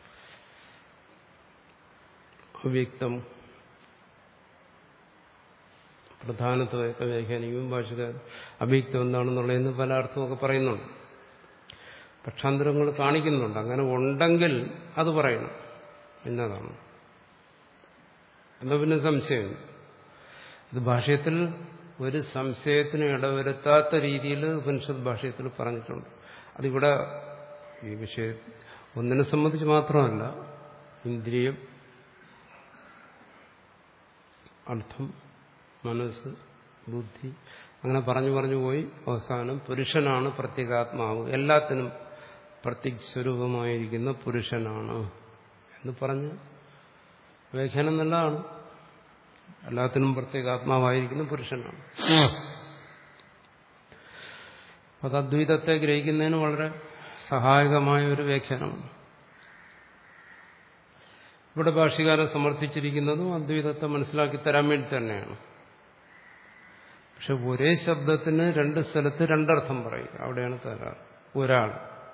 അവ്യക്തം പ്രധാനത്വമൊക്കെ വ്യാഖ്യാനിക്കും ഭാഷകാർ അവ്യക്തം എന്താണെന്നുള്ളതെന്ന് പല അർത്ഥമൊക്കെ പറയുന്നുണ്ട് പക്ഷാന്തരങ്ങൾ കാണിക്കുന്നുണ്ട് അങ്ങനെ ഉണ്ടെങ്കിൽ അത് പറയണം എന്നതാണ് എന്താ പിന്നെ സംശയം ഇത് ഭാഷയത്തിൽ ഒരു സംശയത്തിന് ഇടവരുത്താത്ത രീതിയിൽ ഉപനിഷത്ത് ഭാഷയത്തിൽ പറഞ്ഞിട്ടുണ്ട് അതിവിടെ ഈ വിഷയ ഒന്നിനെ സംബന്ധിച്ച് മാത്രമല്ല ഇന്ദ്രിയം അർത്ഥം മനസ്സ് ബുദ്ധി അങ്ങനെ പറഞ്ഞു പറഞ്ഞു പോയി അവസാനം പുരുഷനാണ് പ്രത്യേകാത്മാവ് എല്ലാത്തിനും പ്രത്യക് സ്വരൂപമായിരിക്കുന്ന പുരുഷനാണ് എന്ന് പറഞ്ഞ് വ്യാഖ്യാനം നല്ലതാണ് എല്ലാത്തിനും പ്രത്യേകാത്മാവായിരിക്കുന്ന പുരുഷനാണ് അത് അദ്വൈതത്തെ ഗ്രഹിക്കുന്നതിന് വളരെ സഹായകമായ ഒരു വ്യാഖ്യാനമാണ് ഇവിടെ ഭാഷ്യകാരൻ സമർത്ഥിച്ചിരിക്കുന്നതും അദ്വൈതത്തെ മനസ്സിലാക്കി തരാൻ വേണ്ടി തന്നെയാണ് പക്ഷെ ഒരേ ശബ്ദത്തിന് രണ്ട് സ്ഥലത്ത് രണ്ടർത്ഥം പറയും അവിടെയാണ് തരാറ് ഒരാൾ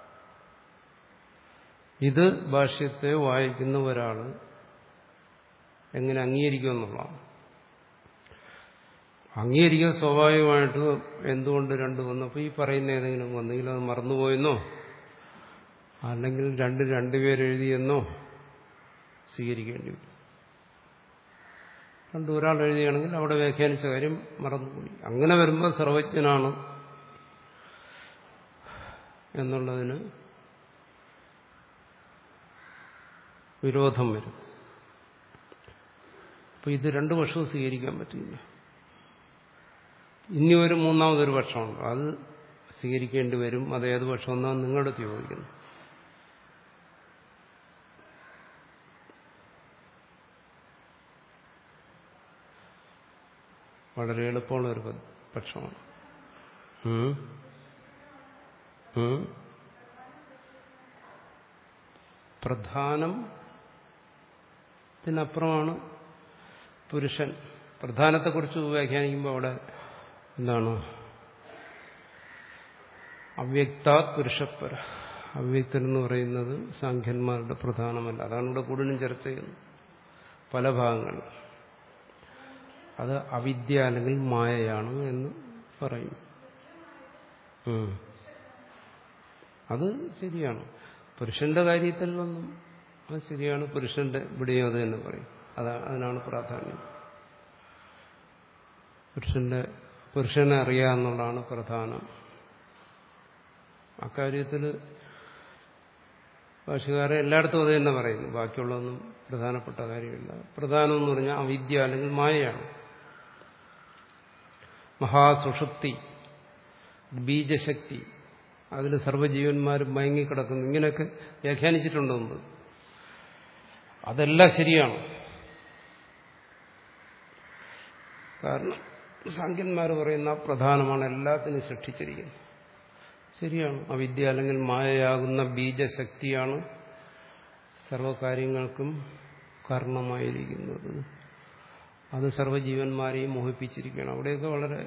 ഇത് ഭാഷ്യത്തെ വായിക്കുന്ന ഒരാൾ എങ്ങനെ അംഗീകരിക്കുമെന്നുള്ളതാണ് അംഗീകരിക്കാൻ സ്വാഭാവികമായിട്ട് എന്തുകൊണ്ട് രണ്ട് വന്നപ്പോൾ ഈ പറയുന്ന ഏതെങ്കിലും വന്നെങ്കിൽ അത് മറന്നുപോയെന്നോ അല്ലെങ്കിൽ രണ്ട് രണ്ടുപേരെഴുതിയെന്നോ സ്വീകരിക്കേണ്ടി വരും രണ്ട് ഒരാൾ എഴുതിയാണെങ്കിൽ അവിടെ വ്യാഖ്യാനിച്ച കാര്യം മറന്നുപോയി അങ്ങനെ വരുമ്പോൾ സർവജ്ഞനാണ് എന്നുള്ളതിന് വിരോധം വരും അപ്പൊ ഇത് രണ്ടു പക്ഷവും സ്വീകരിക്കാൻ പറ്റില്ല ഇനി ഒരു മൂന്നാമതൊരു പക്ഷമുണ്ട് അത് സ്വീകരിക്കേണ്ടി വരും അത് ഏത് പക്ഷം എന്നാണ് നിങ്ങളുടെ ചോദിക്കുന്നു വളരെ എളുപ്പമുള്ള ഒരു പക്ഷമാണ് ഉം. ഉം. പ്രധാനം ത്തിനപ്പുറമാണ് പുരുഷൻ പ്രധാനത്തെക്കുറിച്ച് വ്യാഖ്യാനിക്കുമ്പോൾ അവിടെ എന്താണ് അവ്യക്താ പുരുഷപ്പര അവ്യക്തൻ എന്ന് പറയുന്നത് സാഖ്യന്മാരുടെ പ്രധാനമല്ല അതാണ് ഇവിടെ കൂടുതലും ചർച്ച ചെയ്യുന്നത് പല ഭാഗങ്ങളിൽ അത് അവിദ്യ അല്ലെങ്കിൽ മായയാണ് എന്ന് പറയും ഉം. അത് ശരിയാണ് പുരുഷന്റെ കാര്യത്തിൽ ഒന്നും അത് ശരിയാണ് പുരുഷന്റെ ഇവിടെയും അത് തന്നെ പറയും അതാ അതിനാണ് പ്രാധാന്യം പുരുഷന്റെ പുരുഷനെ അറിയുക എന്നുള്ളതാണ് പ്രധാനം അക്കാര്യത്തിൽ ഭാഷകാരെ എല്ലായിടത്തും അത് തന്നെ പറയുന്നു ബാക്കിയുള്ളതൊന്നും പ്രധാനപ്പെട്ട കാര്യമില്ല പ്രധാനം എന്ന് പറഞ്ഞാൽ അവിദ്യ അല്ലെങ്കിൽ മായയാണ് മഹാസുഷുപ്തി ബീജശക്തി അതിൽ സർവ്വജീവന്മാരും മയങ്ങിക്കിടക്കുന്നു ഇങ്ങനെയൊക്കെ വ്യാഖ്യാനിച്ചിട്ടുണ്ട് മുമ്പ് അതെല്ലാം ശരിയാണ് കാരണം സാഖ്യന്മാർ പറയുന്ന പ്രധാനമാണ് എല്ലാത്തിനും സൃഷ്ടിച്ചിരിക്കുന്നത് ശരിയാണ് അവിദ്യ അല്ലെങ്കിൽ മായയാകുന്ന ബീജശക്തിയാണ് സർവകാര്യങ്ങൾക്കും കാരണമായിരിക്കുന്നത് അത് സർവ്വജീവന്മാരെയും മോഹിപ്പിച്ചിരിക്കുകയാണ് അവിടെയൊക്കെ വളരെ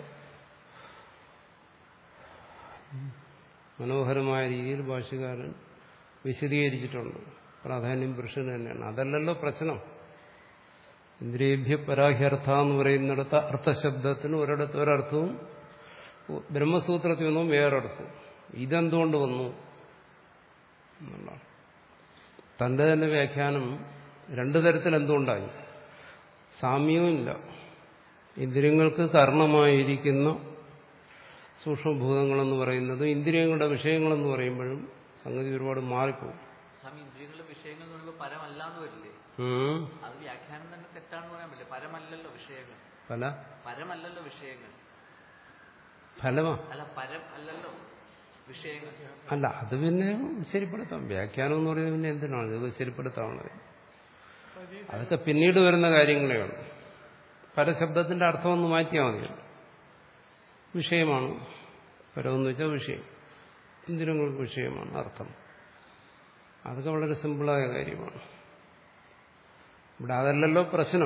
മനോഹരമായ രീതിയിൽ ഭാഷകാരൻ വിശദീകരിച്ചിട്ടുണ്ട് പ്രാധാന്യം പുരുഷന് തന്നെയാണ് അതല്ലല്ലോ പ്രശ്നം ഇന്ദ്രിയഭ്യ പരാഹ്യർത്ഥ എന്ന് പറയുന്നിടത്ത് അർത്ഥശബ്ദത്തിന് ഒരിടത്ത് ഒരർത്ഥവും ബ്രഹ്മസൂത്രത്തിൽ നിന്നും വേറൊരർത്ഥവും ഇതെന്തുകൊണ്ട് വന്നു എന്നുള്ളതാണ് തന്റെ തന്നെ വ്യാഖ്യാനം രണ്ടു തരത്തിൽ എന്തുകൊണ്ടായി സാമ്യവും ഇല്ല ഇന്ദ്രിയങ്ങൾക്ക് കാരണമായിരിക്കുന്ന സൂക്ഷ്മഭൂതങ്ങളെന്ന് പറയുന്നത് ഇന്ദ്രിയങ്ങളുടെ വിഷയങ്ങളെന്ന് പറയുമ്പോഴും സംഗതി ഒരുപാട് മാറിപ്പോകും സ്വാമി ഇന്ദ്രിയങ്ങളുടെ വിഷയങ്ങൾ എന്ന് പറയുമ്പോൾ പരമല്ലാന്ന് വരില്ലേ ഉം. അത് വ്യാഖ്യാനം തന്നെ തെറ്റാണെന്ന് പറയാൻ പറ്റില്ല പരമല്ലല്ലോ വിഷയങ്ങൾ പല പരമല്ലല്ലോ വിഷയങ്ങൾ ഫലമാ അല്ല പരം അല്ലല്ലോ വിഷയങ്ങൾ അല്ല അത് പിന്നെ ശരിപ്പെടുത്താം വ്യാഖ്യാനം എന്ന് പറയുന്നത് പിന്നെ എന്തിനാണ് ഇത് ശരിപ്പെടുത്താവുന്നത് അതൊക്കെ പിന്നീട് വരുന്ന കാര്യങ്ങളേ ഉള്ളൂ പരശബ്ദത്തിന്റെ അർത്ഥം ഒന്ന് മാറ്റിയാൽ മതി വിഷയമാണ് പരമെന്ന് വെച്ചാൽ വിഷയം ഇന്ദ്രിയങ്ങൾക്ക് വിഷയമാണ് അർത്ഥം അതൊക്കെ വളരെ സിമ്പിളായ കാര്യമാണ് ഇവിടെ അതല്ലല്ലോ പ്രശ്നം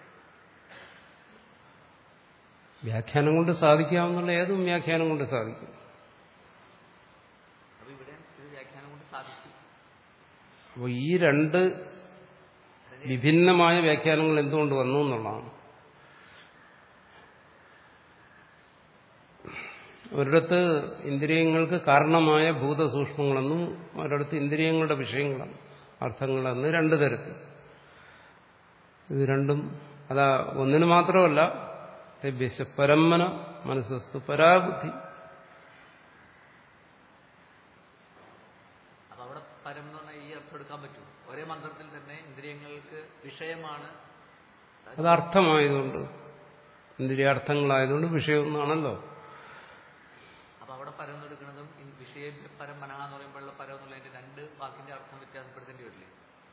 വ്യാഖ്യാനം കൊണ്ട് സാധിക്കാവുന്നുള്ള ഏതും വ്യാഖ്യാനം കൊണ്ട് സാധിക്കും അപ്പൊ ഇവിടെ ഇത് വ്യാഖ്യാനം കൊണ്ട് സാധിച്ചു അപ്പോൾ ഈ രണ്ട് വിഭിന്നമായ വ്യാഖ്യാനങ്ങൾ എന്തുകൊണ്ട് വന്നു എന്നുള്ളതാണ് ഒരിടത്ത് ഇന്ദ്രിയങ്ങൾക്ക് കാരണമായ ഭൂതസൂക്ഷ്മങ്ങളെന്നും ഒരിടത്ത് ഇന്ദ്രിയങ്ങളുടെ വിഷയങ്ങളാണ് അർത്ഥങ്ങളെന്ന് രണ്ട് തരത്തിൽ ഇത് രണ്ടും അതാ ഒന്നിന് മാത്രമല്ല തെഭ്യശ പരമ്മന മനസ്സസ്തു പരാബുദ്ധി അപ്പൊ അവിടെ പരം എന്ന് പറഞ്ഞാൽ ഈ അർത്ഥം എടുക്കാൻ പറ്റും ഒരേ മന്ത്രത്തിൽ തന്നെ ഇന്ദ്രിയങ്ങൾക്ക് വിഷയമാണ് അത് അർത്ഥമായതുകൊണ്ട് ഇന്ദ്രിയാർത്ഥങ്ങളായതുകൊണ്ട് വിഷയമൊന്നാണല്ലോ അപ്പൊ അവിടെ പരം എന്ന് എടുക്കുന്നതും ഈ വിഷയ പരം മനഃ എന്ന് പറയുമ്പോഴുള്ള പരം എന്നുള്ളതിന്റെ രണ്ട് വാക്കിന്റെ അർത്ഥം വ്യത്യാസപ്പെടുത്തേണ്ടി വരില്ലേ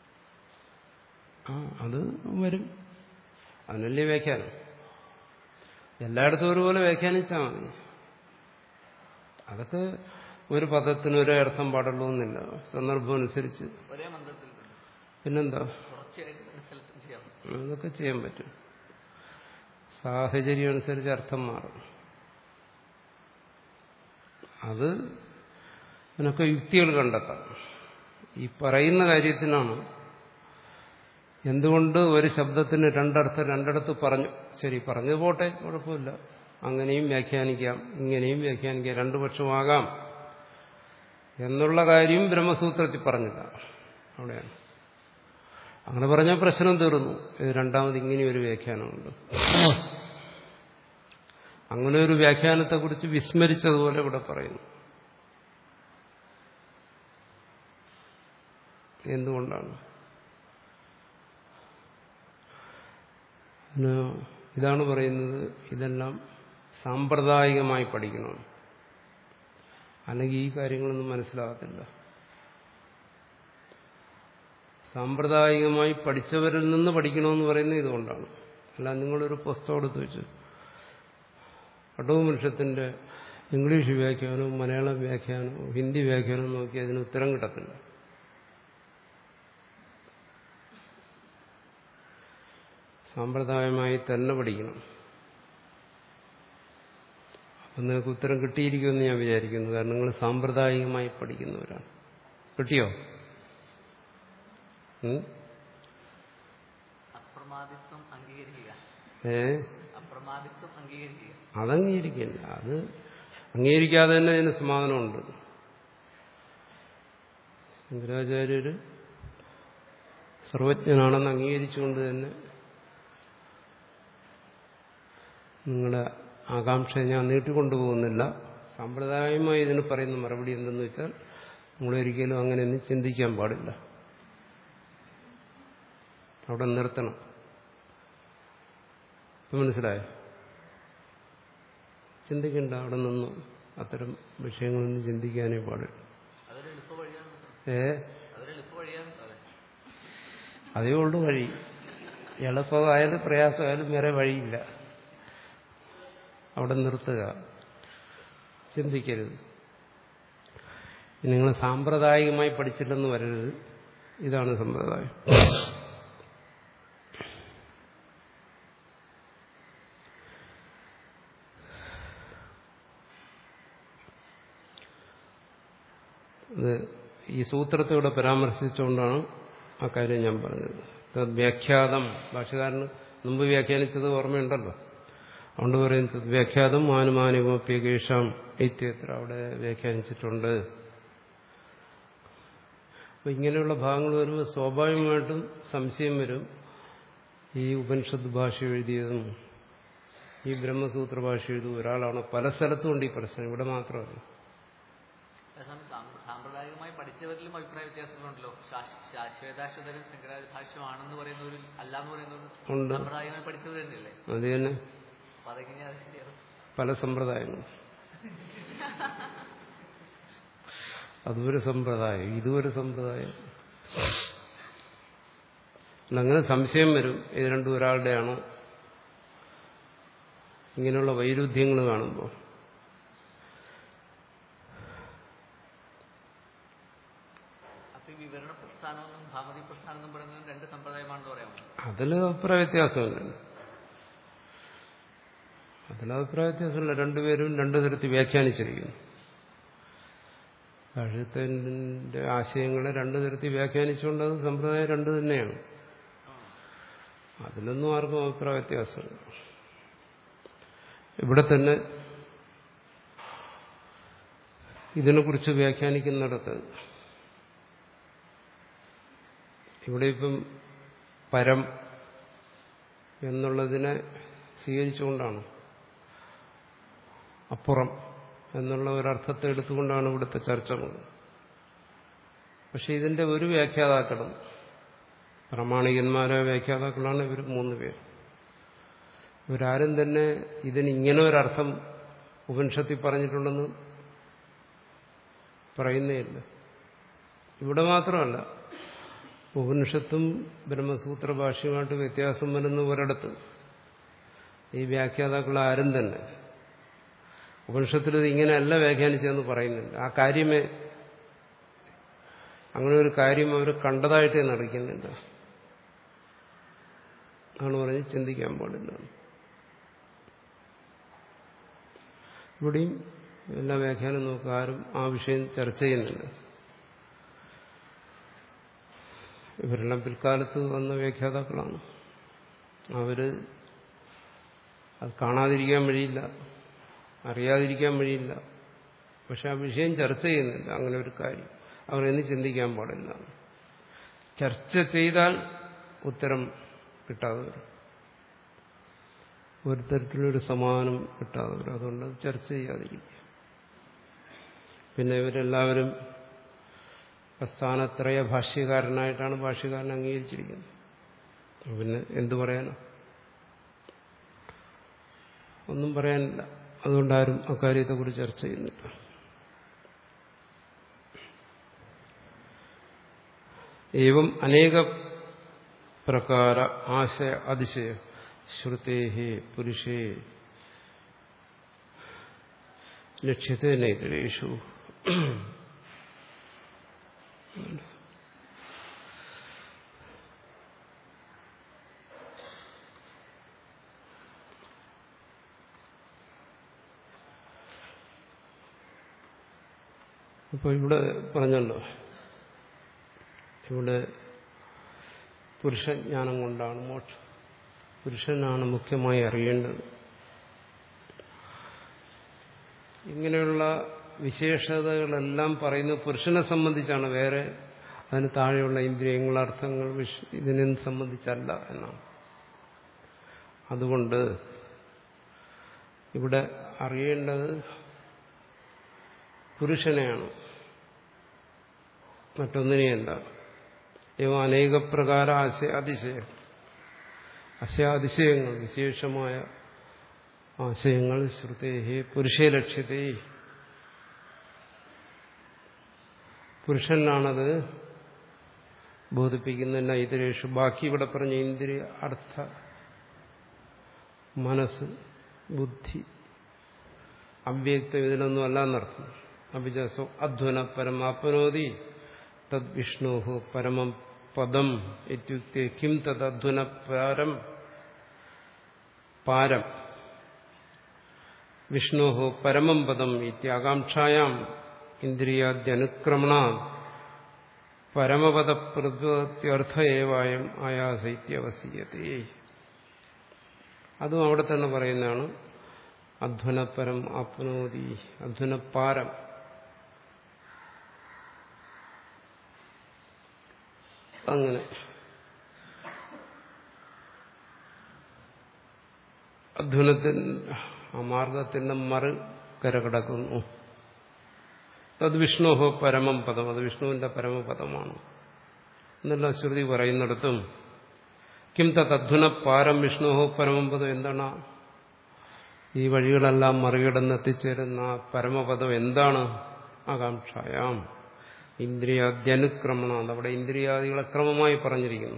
ആ അത് വരും അതിനല്ലേ വ്യാഖ്യാനം എല്ലായിടത്തും ഒരുപോലെ വ്യാഖ്യാനിച്ചാൽ മതി അതൊക്കെ ഒരു പദത്തിന് ഒരേ അർത്ഥം പാടുള്ളൂ എന്നില്ല സന്ദർഭം അനുസരിച്ച് ഒരേ മന്ത്രത്തിൽ തന്നെ പിന്നെന്താ തുടർച്ചയായിട്ട് തന്നെ സ്ഥലത്തും ചെയ്യാം അതൊക്കെ ചെയ്യാൻ പറ്റും സാഹചര്യം അനുസരിച്ച് അർത്ഥം മാറും അത് ഇതിനൊക്കെ യുക്തികൾ കണ്ടെത്താം ഈ പറയുന്ന കാര്യത്തിനാണ് എന്തുകൊണ്ട് ഒരു ശബ്ദത്തിന് രണ്ടർത്ഥം രണ്ടിടത്ത് പറഞ്ഞു ശരി പറഞ്ഞു പോട്ടെ കുഴപ്പമില്ല അങ്ങനെയും വ്യാഖ്യാനിക്കാം ഇങ്ങനെയും വ്യാഖ്യാനിക്കാം രണ്ടു പക്ഷമാകാം എന്നുള്ള കാര്യം ബ്രഹ്മസൂത്രത്തിൽ പറഞ്ഞില്ല അവിടെയാണ് അങ്ങനെ പറഞ്ഞാൽ പ്രശ്നം തീർന്നു ഇത് രണ്ടാമത് ഇങ്ങനെ ഒരു വ്യാഖ്യാനമുണ്ട് അങ്ങനെ ഒരു വ്യാഖ്യാനത്തെക്കുറിച്ച് വിസ്മരിച്ചതുപോലെ ഇവിടെ പറയുന്നു എന്തുകൊണ്ടാണ് അതിന് ഇതാണ് പറയുന്നത് ഇതെല്ലാം സാമ്പ്രദായികമായി പഠിക്കണം അല്ലെങ്കിൽ ഈ കാര്യങ്ങളൊന്നും മനസ്സിലാകത്തില്ല സാമ്പ്രദായികമായി പഠിച്ചവരിൽ നിന്ന് പഠിക്കണമെന്ന് പറയുന്നത് ഇതുകൊണ്ടാണ് അല്ല നിങ്ങളൊരു പുസ്തകം എടുത്ത് വെച്ച് കടവുമനുഷ്യത്തിന്റെ ഇംഗ്ലീഷ് വ്യാഖ്യാനവും മലയാളം വ്യാഖ്യാനവും ഹിന്ദി വ്യാഖ്യാനവും നോക്കി അതിന് ഉത്തരം കിട്ടത്തില്ല സാമ്പ്രദായമായി തന്നെ പഠിക്കണം അപ്പം നിങ്ങൾക്ക് ഉത്തരം കിട്ടിയിരിക്കുമെന്ന് ഞാൻ വിചാരിക്കുന്നു കാരണം നിങ്ങൾ സാമ്പ്രദായികമായി പഠിക്കുന്നവരാണ് കിട്ടിയോ ഉം? അപ്രമാദിത്വം അംഗീകരിക്കുക ഏ അപ്രമാദിത്വം അംഗീകരിക്കുക അതംഗീകരിക്കില്ല അത് അംഗീകരിക്കാതെ തന്നെ അതിന് സമാധാനമുണ്ട് ശങ്കരാചാര്യര് സർവജ്ഞനാണെന്ന് അംഗീകരിച്ചുകൊണ്ട് തന്നെ നിങ്ങളുടെ ആകാംക്ഷ ഞാൻ നീട്ടിക്കൊണ്ടുപോകുന്നില്ല സാമ്പ്രദായമായി ഇതിന് പറയുന്ന മറുപടി എന്തെന്ന് വെച്ചാൽ നമ്മളൊരിക്കലും അങ്ങനെയൊന്നും ചിന്തിക്കാൻ പാടില്ല അവിടെ നിർത്തണം ഇപ്പം മനസ്സിലായോ ചിന്തിക്കണ്ട അവിടെ നിന്നും അത്തരം വിഷയങ്ങളൊന്നും ചിന്തിക്കാനേ പാടില്ല അതൊരു എളുപ്പ വഴിയാണ് ഏ അതൊരു എളുപ്പ വഴിയാണ് അതെ അതേ ഉള്ളൂ വഴി എളുപ്പമായാലും പ്രയാസമായാലും വേറെ വഴിയില്ല അവിടെ നിർത്തുക ചിന്തിക്കരുത് നിങ്ങൾ സാമ്പ്രദായികമായി പഠിച്ചില്ലെന്ന് വരരുത് ഇതാണ് സമ്പ്രദായം ഇത് ഈ സൂത്രത്തെ ഇവിടെ പരാമർശിച്ചുകൊണ്ടാണ് ആ കാര്യം ഞാൻ പറഞ്ഞത് തദ് വ്യാഖ്യാതം ഭാഷകാരന് മുമ്പ് വ്യാഖ്യാനിച്ചത് ഓർമ്മയുണ്ടല്ലോ അതുകൊണ്ട് പറയും തദ് വ്യാഖ്യാതം മാനുമാനുമപ്യകേഷാം ഇത്യത്ര അവിടെ വ്യാഖ്യാനിച്ചിട്ടുണ്ട് അപ്പൊ ഇങ്ങനെയുള്ള ഭാഗങ്ങൾ വരുമ്പോൾ സ്വാഭാവികമായിട്ടും സംശയം വരും ഈ ഉപനിഷത്ത് ഭാഷ എഴുതിയതും ഈ ബ്രഹ്മസൂത്ര ഭാഷ എഴുതിയ ഒരാളാണ് പല സ്ഥലത്തും ഉണ്ട് ഈ പ്രശ്നം ഇവിടെ മാത്രമല്ല അതേസമയം സാം- സാമ്പ്രദായികമായി പഠിച്ചവരിലും അഭിപ്രായ വ്യത്യാസങ്ങളുണ്ടല്ലോ ശാശ്- ശാ- ശ്വേതാശ്വതരും ശങ്കരാചാര്യ ഭാഷ്യമാണെന്ന് പറയുന്നവരിൽ അല്ലാന്ന് പറയുന്നവരും ഉണ്ട് സാമ്പ്രദായികമായി പഠിച്ചവർ തന്നെയല്ലേ അത് തന്നെ അപ്പൊ അതെങ്ങനെയാ അത് ശരിയാവും പല സമ്പ്രദായങ്ങളും അതൊരു സമ്പ്രദായം ഇതൊരു സമ്പ്രദായം അല്ല, അങ്ങനെ സംശയം വരും ഇത് രണ്ടും ഒരാളുടെയാണോ ഇങ്ങനെയുള്ള വൈരുദ്ധ്യങ്ങൾ കാണുമ്പോൾ അപ്പൊ ഈ വിവരണ പ്രസ്ഥാനമെന്നും ഭാമതി പ്രസ്ഥാനം എന്നും പറയുന്നത് രണ്ട് സമ്പ്രദായമാണെന്ന് പറയാമോ അതിൽ അഭിപ്രായ വ്യത്യാസമില്ല അതിൽ അഭിപ്രായ വ്യത്യാസമില്ല രണ്ടുപേരും രണ്ടു തരത്തിൽ വ്യാഖ്യാനിച്ചിരിക്കുന്നു കഴുത്തിന്റെ ആശയങ്ങളെ രണ്ടു തരത്തിൽ വ്യാഖ്യാനിച്ചുകൊണ്ട് അത് സമ്പ്രദായം രണ്ടു തന്നെയാണ് അതിലൊന്നും ആർക്കും അഭിപ്രായ വ്യത്യാസമില്ല ഇവിടെ തന്നെ ഇതിനെക്കുറിച്ച് വ്യാഖ്യാനിക്കുന്നിടത്ത് ഇവിടെ ഇപ്പം പരം എന്നുള്ളതിനെ സ്വീകരിച്ചുകൊണ്ടാണ് അപ്പുറം എന്നുള്ള ഒരർത്ഥത്തെ എടുത്തുകൊണ്ടാണ് ഇവിടുത്തെ ചർച്ചകൾ പക്ഷെ ഇതിന്റെ ഒരു വ്യാഖ്യാതാക്കളും പ്രാമാണികന്മാരായ വ്യാഖ്യാതാക്കളാണ് ഇവർ മൂന്ന് പേർ ഇവരാരും തന്നെ ഇതിന് ഇങ്ങനെ ഒരർത്ഥം ഉപനിഷത്തിൽ പറഞ്ഞിട്ടുണ്ടെന്ന് പറയുന്നേ ഇല്ല ഇവിടെ മാത്രമല്ല ഉപനിഷത്തും ബ്രഹ്മസൂത്ര ഭാഷയുമായിട്ട് വ്യത്യാസം വരുന്ന ഒരിടത്ത് ഈ വ്യാഖ്യാതാക്കൾ ആരും തന്നെ ഉപനിഷത്തിൽ ഇത് ഇങ്ങനെയല്ല വ്യാഖ്യാനിച്ചതെന്ന് പറയുന്നുണ്ട് ആ കാര്യമേ അങ്ങനെ ഒരു കാര്യം അവർ കണ്ടതായിട്ടേ നടക്കുന്നില്ല ആണ് പറഞ്ഞ് ചിന്തിക്കാൻ പാടില്ല ഇവിടെയും എല്ലാ വ്യാഖ്യാനം നോക്കുക ആരും ആ വിഷയം ചർച്ച ചെയ്യുന്നില്ല ഇവരെല്ലാം പിൽക്കാലത്ത് വന്ന വ്യാഖ്യാതാക്കളാണ് അവര് അത് കാണാതിരിക്കാൻ വഴിയില്ല അറിയാതിരിക്കാൻ വഴിയില്ല പക്ഷെ ആ വിഷയം ചർച്ച ചെയ്യുന്നില്ല അങ്ങനെ ഒരു കാര്യം അവർ എന്ന് ചിന്തിക്കാൻ പാടില്ല ചർച്ച ചെയ്താൽ ഉത്തരം കിട്ടാതെ വരും ഒരു തരത്തിലൊരു സമാനം കിട്ടാതെ വരും അതുകൊണ്ട് അത് ചർച്ച ചെയ്യാതിരിക്കുക പിന്നെ ഇവരെല്ലാവരും പ്രസ്ഥാനത്രയ ഭാഷ്യകാരനായിട്ടാണ് ഭാഷ്യകാരൻ അംഗീകരിച്ചിരിക്കുന്നത് അപ്പൊ പിന്നെ എന്തു പറയാനോ ഒന്നും പറയാനില്ല അതുകൊണ്ടാരും അക്കാര്യത്തെക്കുറിച്ച് ചർച്ച ചെയ്യുന്നില്ല ഏവം അനേക പ്രകാര ആശയ അതിശയ ശ്രുതേ പുരുഷേ ലക്ഷ്യത്തെ നൈതരേഷു അപ്പോൾ ഇവിടെ പറഞ്ഞല്ലോ ഇവിടെ പുരുഷജ്ഞാനം കൊണ്ടാണ് മോക്ഷം പുരുഷനാണ് മുഖ്യമായി അറിയേണ്ടത് ഇങ്ങനെയുള്ള വിശേഷതകളെല്ലാം പറയുന്നത് പുരുഷനെ സംബന്ധിച്ചാണ് വേറെ അതിന് താഴെയുള്ള ഇന്ദ്രിയങ്ങൾ അർത്ഥങ്ങൾ വിഷ ഇതിനെ സംബന്ധിച്ചല്ല എന്നാണ് അതുകൊണ്ട് ഇവിടെ അറിയേണ്ടത് പുരുഷനെയാണ് മറ്റൊന്നിനെയല്ല ഇവ അനേക പ്രകാര ആശയ അതിശയം അശയാതിശയങ്ങൾ വിശേഷമായ ആശയങ്ങൾ ശ്രുതേഹി പുരുഷേ ലക്ഷ്യത്തെ പുരുഷനാണത് ബോധിപ്പിക്കുന്ന നൈതരേഷു ബാക്കി ഇവിടെ പറഞ്ഞ ഇന്ദ്രിയ അർത്ഥ മനസ്സ് ബുദ്ധി അവ്യക്തം ഇതിനൊന്നും അല്ല എന്നർത്ഥം അഭിജാസോ അധ്വന പരമാപ്നോതി തദ് വിഷ്ണു പരമം പദം ഇത്യുക്തി കിം തദ് അധ്വന പാരം പാരം വിഷ്ണു പരമം പദം ഇത്യാകാംക്ഷായാം ഇന്ദ്രിയാദ്യനുക്രമണ പരമപദ പ്രത്യർത്ഥ ഏവായം ആയാസൈത്യവസീയത്തെ അതും അവിടെ തന്നെ പറയുന്നതാണ് അധ്വനപരം ആപ്നോതി അധ്വനപാരം അങ്ങനെ അധ്വനത്തിന്റെ ആ മാർഗത്തിന്റെ മറു കര കിടക്കുന്നു അത് വിഷ്ണുഹോ പരമം പദം അത് വിഷ്ണുവിന്റെ പരമപദമാണ് എന്നുള്ള ശ്രുതി പറയുന്നിടത്തും കിം തദ്ധ്വന പാരം വിഷ്ണുഹോ പരമം പദം എന്താണ് ഈ വഴികളെല്ലാം മറികടന്ന് എത്തിച്ചേരുന്ന ആ പരമപദം എന്താണ് ആകാംക്ഷായാം ഇന്ദ്രിയാദ്യനുക്രമണം അതവിടെ ഇന്ദ്രിയാദികളെ ക്രമമായി പറഞ്ഞിരിക്കുന്നു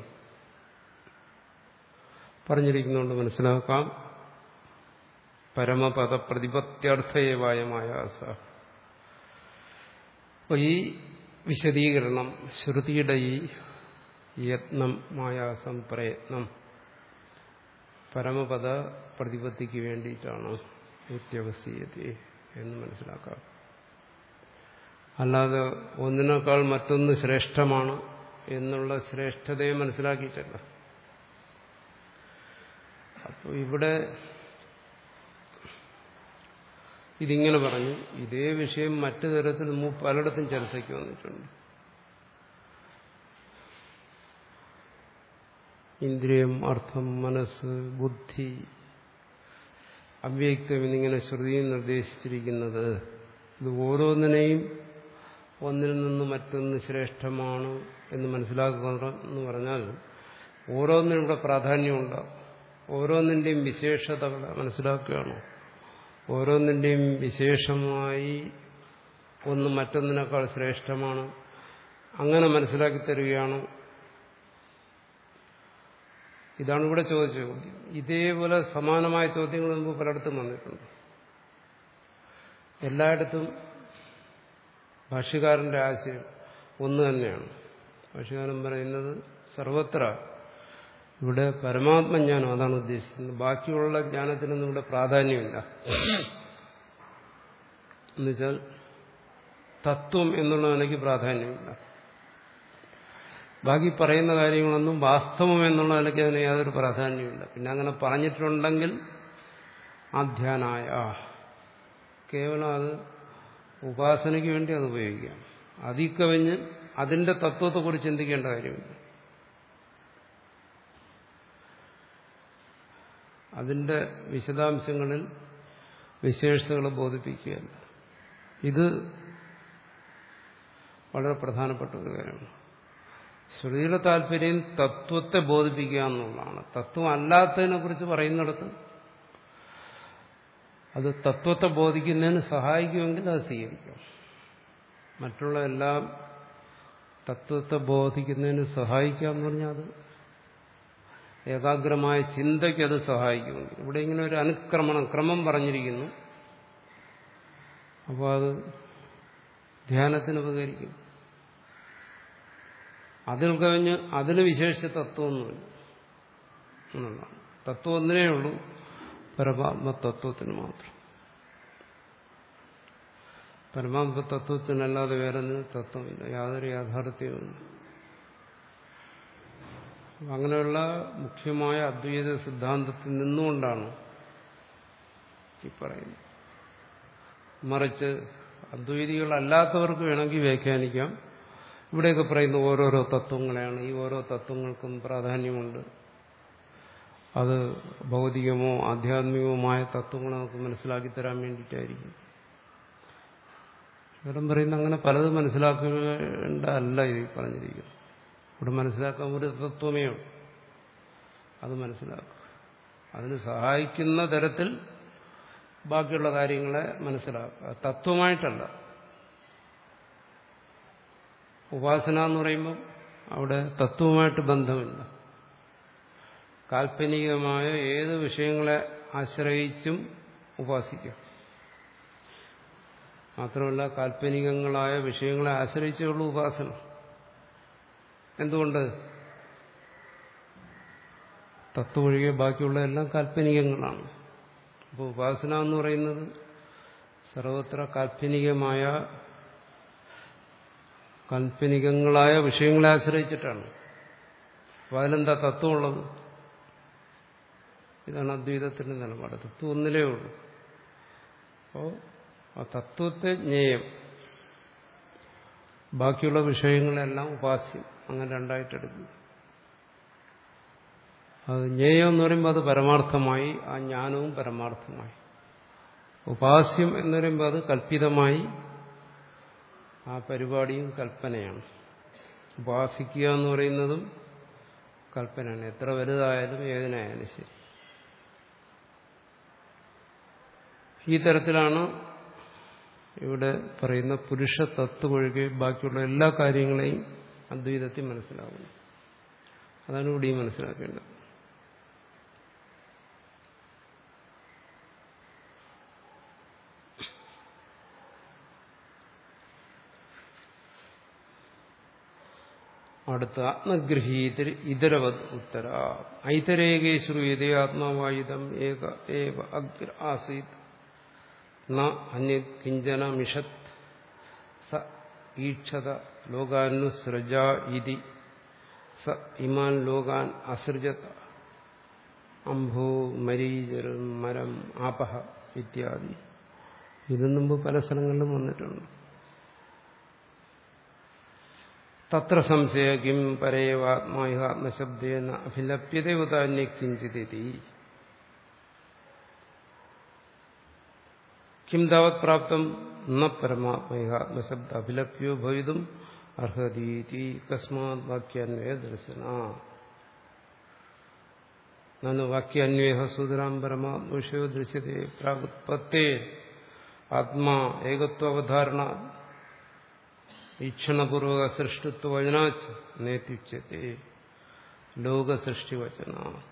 പറഞ്ഞിരിക്കുന്നുകൊണ്ട് മനസ്സിലാക്കാം പരമപദ പ്രതിപത്യർത്ഥയവായ മായാസ അപ്പോൾ ഈ വിശദീകരണം ശ്രുതിയുടെ ഈ യത്നം മായാസം പ്രയത്നം പരമപദ പ്രതിപത്തിക്ക് വേണ്ടിയിട്ടാണ് നിത്യവസീയത എന്ന് മനസ്സിലാക്കാം അല്ലാതെ ഒന്നിനേക്കാൾ മറ്റൊന്ന് ശ്രേഷ്ഠമാണ് എന്നുള്ള ശ്രേഷ്ഠതയെ മനസ്സിലാക്കിയിട്ടല്ല അപ്പോൾ ഇവിടെ ഇതിങ്ങനെ പറഞ്ഞു ഇതേ വിഷയം മറ്റു തരത്തിൽ മുമ്പ് പലയിടത്തും ചർച്ചയ്ക്ക് വന്നിട്ടുണ്ട് ഇന്ദ്രിയം അർത്ഥം മനസ്സ് ബുദ്ധി അവ്യക്തം എന്നിങ്ങനെ ശ്രുതിയിൽ നിർദ്ദേശിച്ചിരിക്കുന്നത് ഇത് ഓരോന്നിനെയും ഒന്നിൽ നിന്ന് മറ്റൊന്ന് ശ്രേഷ്ഠമാണ് എന്ന് മനസ്സിലാക്കുക എന്ന് പറഞ്ഞാൽ ഓരോന്നിനും ഇവിടെ പ്രാധാന്യമുണ്ടാകും ഓരോന്നിൻ്റെയും വിശേഷതകൾ മനസ്സിലാക്കുകയാണ് ഓരോന്നിൻ്റെയും വിശേഷമായി ഒന്ന് മറ്റൊന്നിനേക്കാൾ ശ്രേഷ്ഠമാണ് അങ്ങനെ മനസ്സിലാക്കി തരികയാണ് ഇതാണ് ഇവിടെ ചോദിച്ച ചോദ്യം ഇതേപോലെ സമാനമായ ചോദ്യങ്ങൾ മുമ്പ് പലയിടത്തും വന്നിട്ടുണ്ട് എല്ലായിടത്തും ഭാഷ്യകാരന്റെ ആശയം ഒന്ന് തന്നെയാണ് ഭാഷ്യകാരൻ പറയുന്നത് സർവത്ര ഇവിടെ പരമാത്മജ്ഞാനം അതാണ് ഉദ്ദേശിക്കുന്നത് ബാക്കിയുള്ള ജ്ഞാനത്തിനൊന്നും ഇവിടെ പ്രാധാന്യമില്ല എന്നുവെച്ചാൽ തത്വം എന്നുള്ള നിലയ്ക്ക് പ്രാധാന്യമില്ല ബാക്കി പറയുന്ന കാര്യങ്ങളൊന്നും വാസ്തവം എന്നുള്ള നിലയ്ക്ക് അതിന് യാതൊരു പ്രാധാന്യമില്ല പിന്നെ അങ്ങനെ പറഞ്ഞിട്ടുണ്ടെങ്കിൽ ആധ്യാനായ കേവലം അത് ഉപാസനയ്ക്ക് വേണ്ടി അത് ഉപയോഗിക്കാം അതിൽ കവിഞ്ഞ് അതിന്റെ തത്വത്തെക്കുറിച്ച് ചിന്തിക്കേണ്ട കാര്യമില്ല അതിന്റെ വിശദാംശങ്ങളിൽ വിശേഷതകളെ ബോധിപ്പിക്കുകയല്ല ഇത് വളരെ പ്രധാനപ്പെട്ട ഒരു കാര്യമാണ് ശ്രുതിയുടെ താല്പര്യം തത്വത്തെ ബോധിപ്പിക്കുക എന്നുള്ളതാണ് തത്വം അല്ലാത്തതിനെ കുറിച്ച് പറയുന്നിടത്ത് അത് തത്വത്തെ ബോധിക്കുന്നതിന് സഹായിക്കുമെങ്കിൽ അത് സ്വീകരിക്കാം മറ്റുള്ള എല്ലാം തത്വത്തെ ബോധിക്കുന്നതിന് സഹായിക്കുക എന്ന് പറഞ്ഞാൽ അത് ഏകാഗ്രമായ ചിന്തയ്ക്ക് അത് സഹായിക്കുമെങ്കിൽ ഇവിടെ ഇങ്ങനെ ഒരു അനുക്രമണം ക്രമം പറഞ്ഞിരിക്കുന്നു അപ്പോൾ അത് ധ്യാനത്തിന് ഉപകരിക്കും അതിൽ കവിഞ്ഞ് അതിന് വിശേഷിച്ച തത്വമൊന്നുമില്ല എന്നുള്ളതാണ് തത്വം ഒന്നിനേ ഉള്ളൂ പരമാത്മ തത്വത്തിന് മാത്രം പരമാത്മ തത്വത്തിനല്ലാതെ വേറെ തത്വമില്ല യാതൊരു യാഥാർത്ഥ്യവുമില്ല അങ്ങനെയുള്ള മുഖ്യമായ അദ്വൈത സിദ്ധാന്തത്തിൽ നിന്നുകൊണ്ടാണ് ഈ പറയുന്നത് മറിച്ച് അദ്വൈതികളല്ലാത്തവർക്ക് വേണമെങ്കിൽ വ്യാഖ്യാനിക്കാം ഇവിടെയൊക്കെ പറയുന്ന ഓരോരോ തത്വങ്ങളെയാണ് ഈ ഓരോ തത്വങ്ങൾക്കും പ്രാധാന്യമുണ്ട് അത് ഭൗതികമോ ആധ്യാത്മികവുമായ തത്വങ്ങൾ നമുക്ക് മനസ്സിലാക്കി തരാൻ വേണ്ടിയിട്ടായിരിക്കും ഇവരും പറയുന്ന അങ്ങനെ പലതും മനസ്സിലാക്കേണ്ട അല്ല ഇത് പറഞ്ഞിരിക്കുന്നത് ഇവിടെ മനസ്സിലാക്കാൻ ഒരു തത്വമേ ഉള്ളൂ അത് മനസ്സിലാക്കുക അതിന് സഹായിക്കുന്ന തരത്തിൽ ബാക്കിയുള്ള കാര്യങ്ങളെ മനസ്സിലാക്കുക തത്വമായിട്ടല്ല ഉപാസന എന്ന് പറയുമ്പോൾ അവിടെ തത്വമായിട്ട് ബന്ധമില്ല കാൽപ്പനികമായ ഏത് വിഷയങ്ങളെ ആശ്രയിച്ചും ഉപാസിക്കാം മാത്രമല്ല കാൽപ്പനികങ്ങളായ വിഷയങ്ങളെ ആശ്രയിച്ചുള്ള ഉപാസന എന്തുകൊണ്ട് തത്വം ഒഴികെ ബാക്കിയുള്ള എല്ലാം കാൽപ്പനികങ്ങളാണ് അപ്പോൾ ഉപാസന എന്ന് പറയുന്നത് സർവത്ര കാൽപ്പനികമായ കാൽപ്പനികങ്ങളായ വിഷയങ്ങളെ ആശ്രയിച്ചിട്ടാണ് അപ്പോൾ അതിലെന്താ തത്വമുള്ളത് ഇതാണ് അദ്വൈതത്തിന്റെ നിലപാട് തത്വം ഒന്നിലേ ഉള്ളൂ അപ്പോൾ ആ തത്വത്തെ ജ്ഞേയം ബാക്കിയുള്ള വിഷയങ്ങളെല്ലാം ഉപാസ്യം അങ്ങനെ രണ്ടായിട്ടെടുക്കും അത് ജ്ഞേയം എന്ന് പറയുമ്പോൾ അത് പരമാർത്ഥമായി ആ ജ്ഞാനവും പരമാർത്ഥമായി ഉപാസ്യം എന്ന് പറയുമ്പോൾ അത് കൽപ്പിതമായി ആ പരിപാടിയും കൽപ്പനയാണ് ഉപാസിക്കുക എന്ന് പറയുന്നതും കൽപ്പനയാണ് എത്ര വലുതായാലും ഏതിനായാലും ശരി ഈ തരത്തിലാണ് ഇവിടെ പറയുന്ന പുരുഷ തത്വം ഒഴികെ ബാക്കിയുള്ള എല്ലാ കാര്യങ്ങളെയും അദ്വൈതത്തിൽ മനസ്സിലാകുന്നു അതാണ് ഇവിടെയും മനസ്സിലാക്കേണ്ടത് അടുത്ത ആത്മഗൃഹീതർ ഇതരവത് ഉത്തര ഐതരേകേ ശ്രൂയതേ ആത്മാവായുധം ഏക ഏവ അഗ്ര ആസീത് ന അന്യ കിഞ്ചന മിഷത് സ ഈക്ഷത ലോകാനുസൃജ ഇതി സ ഇമാൻ ലോകാൻ അസൃജത അംഭോ മരീചർ മരം ആപഹ ഇത്യാദി ഇതിനു മുമ്പ് പല സ്ഥലങ്ങളിലും വന്നിട്ടുണ്ട് തത്ര സംശയ കിം പരേവാത്മാഹ ആത്മശബ്ദേന അഭിലപ്യത ഉദാന്യ കിഞ്ചിതി കിം താവത് പ്രാപ്തം ന പരമാത്മൈഹ ആത്മശബ്ദ അഭിലപ്യോ ഭവിതും അർഹതീതി കസ്മാത് വാക്യാന്വയ ദർശന നനു വാക്യാന്വയ സുതരാം പരമാത്മവിഷയോ ദൃശ്യത്തെ പ്രാഗുത്പത്തേ ആത്മാ ഏകത്വവധാരണ ഈക്ഷണപൂർവക സൃഷ്ടിത്വ വചനാച്ച് നേത്യുച്യത്തെ ലോകസൃഷ്ടിവചന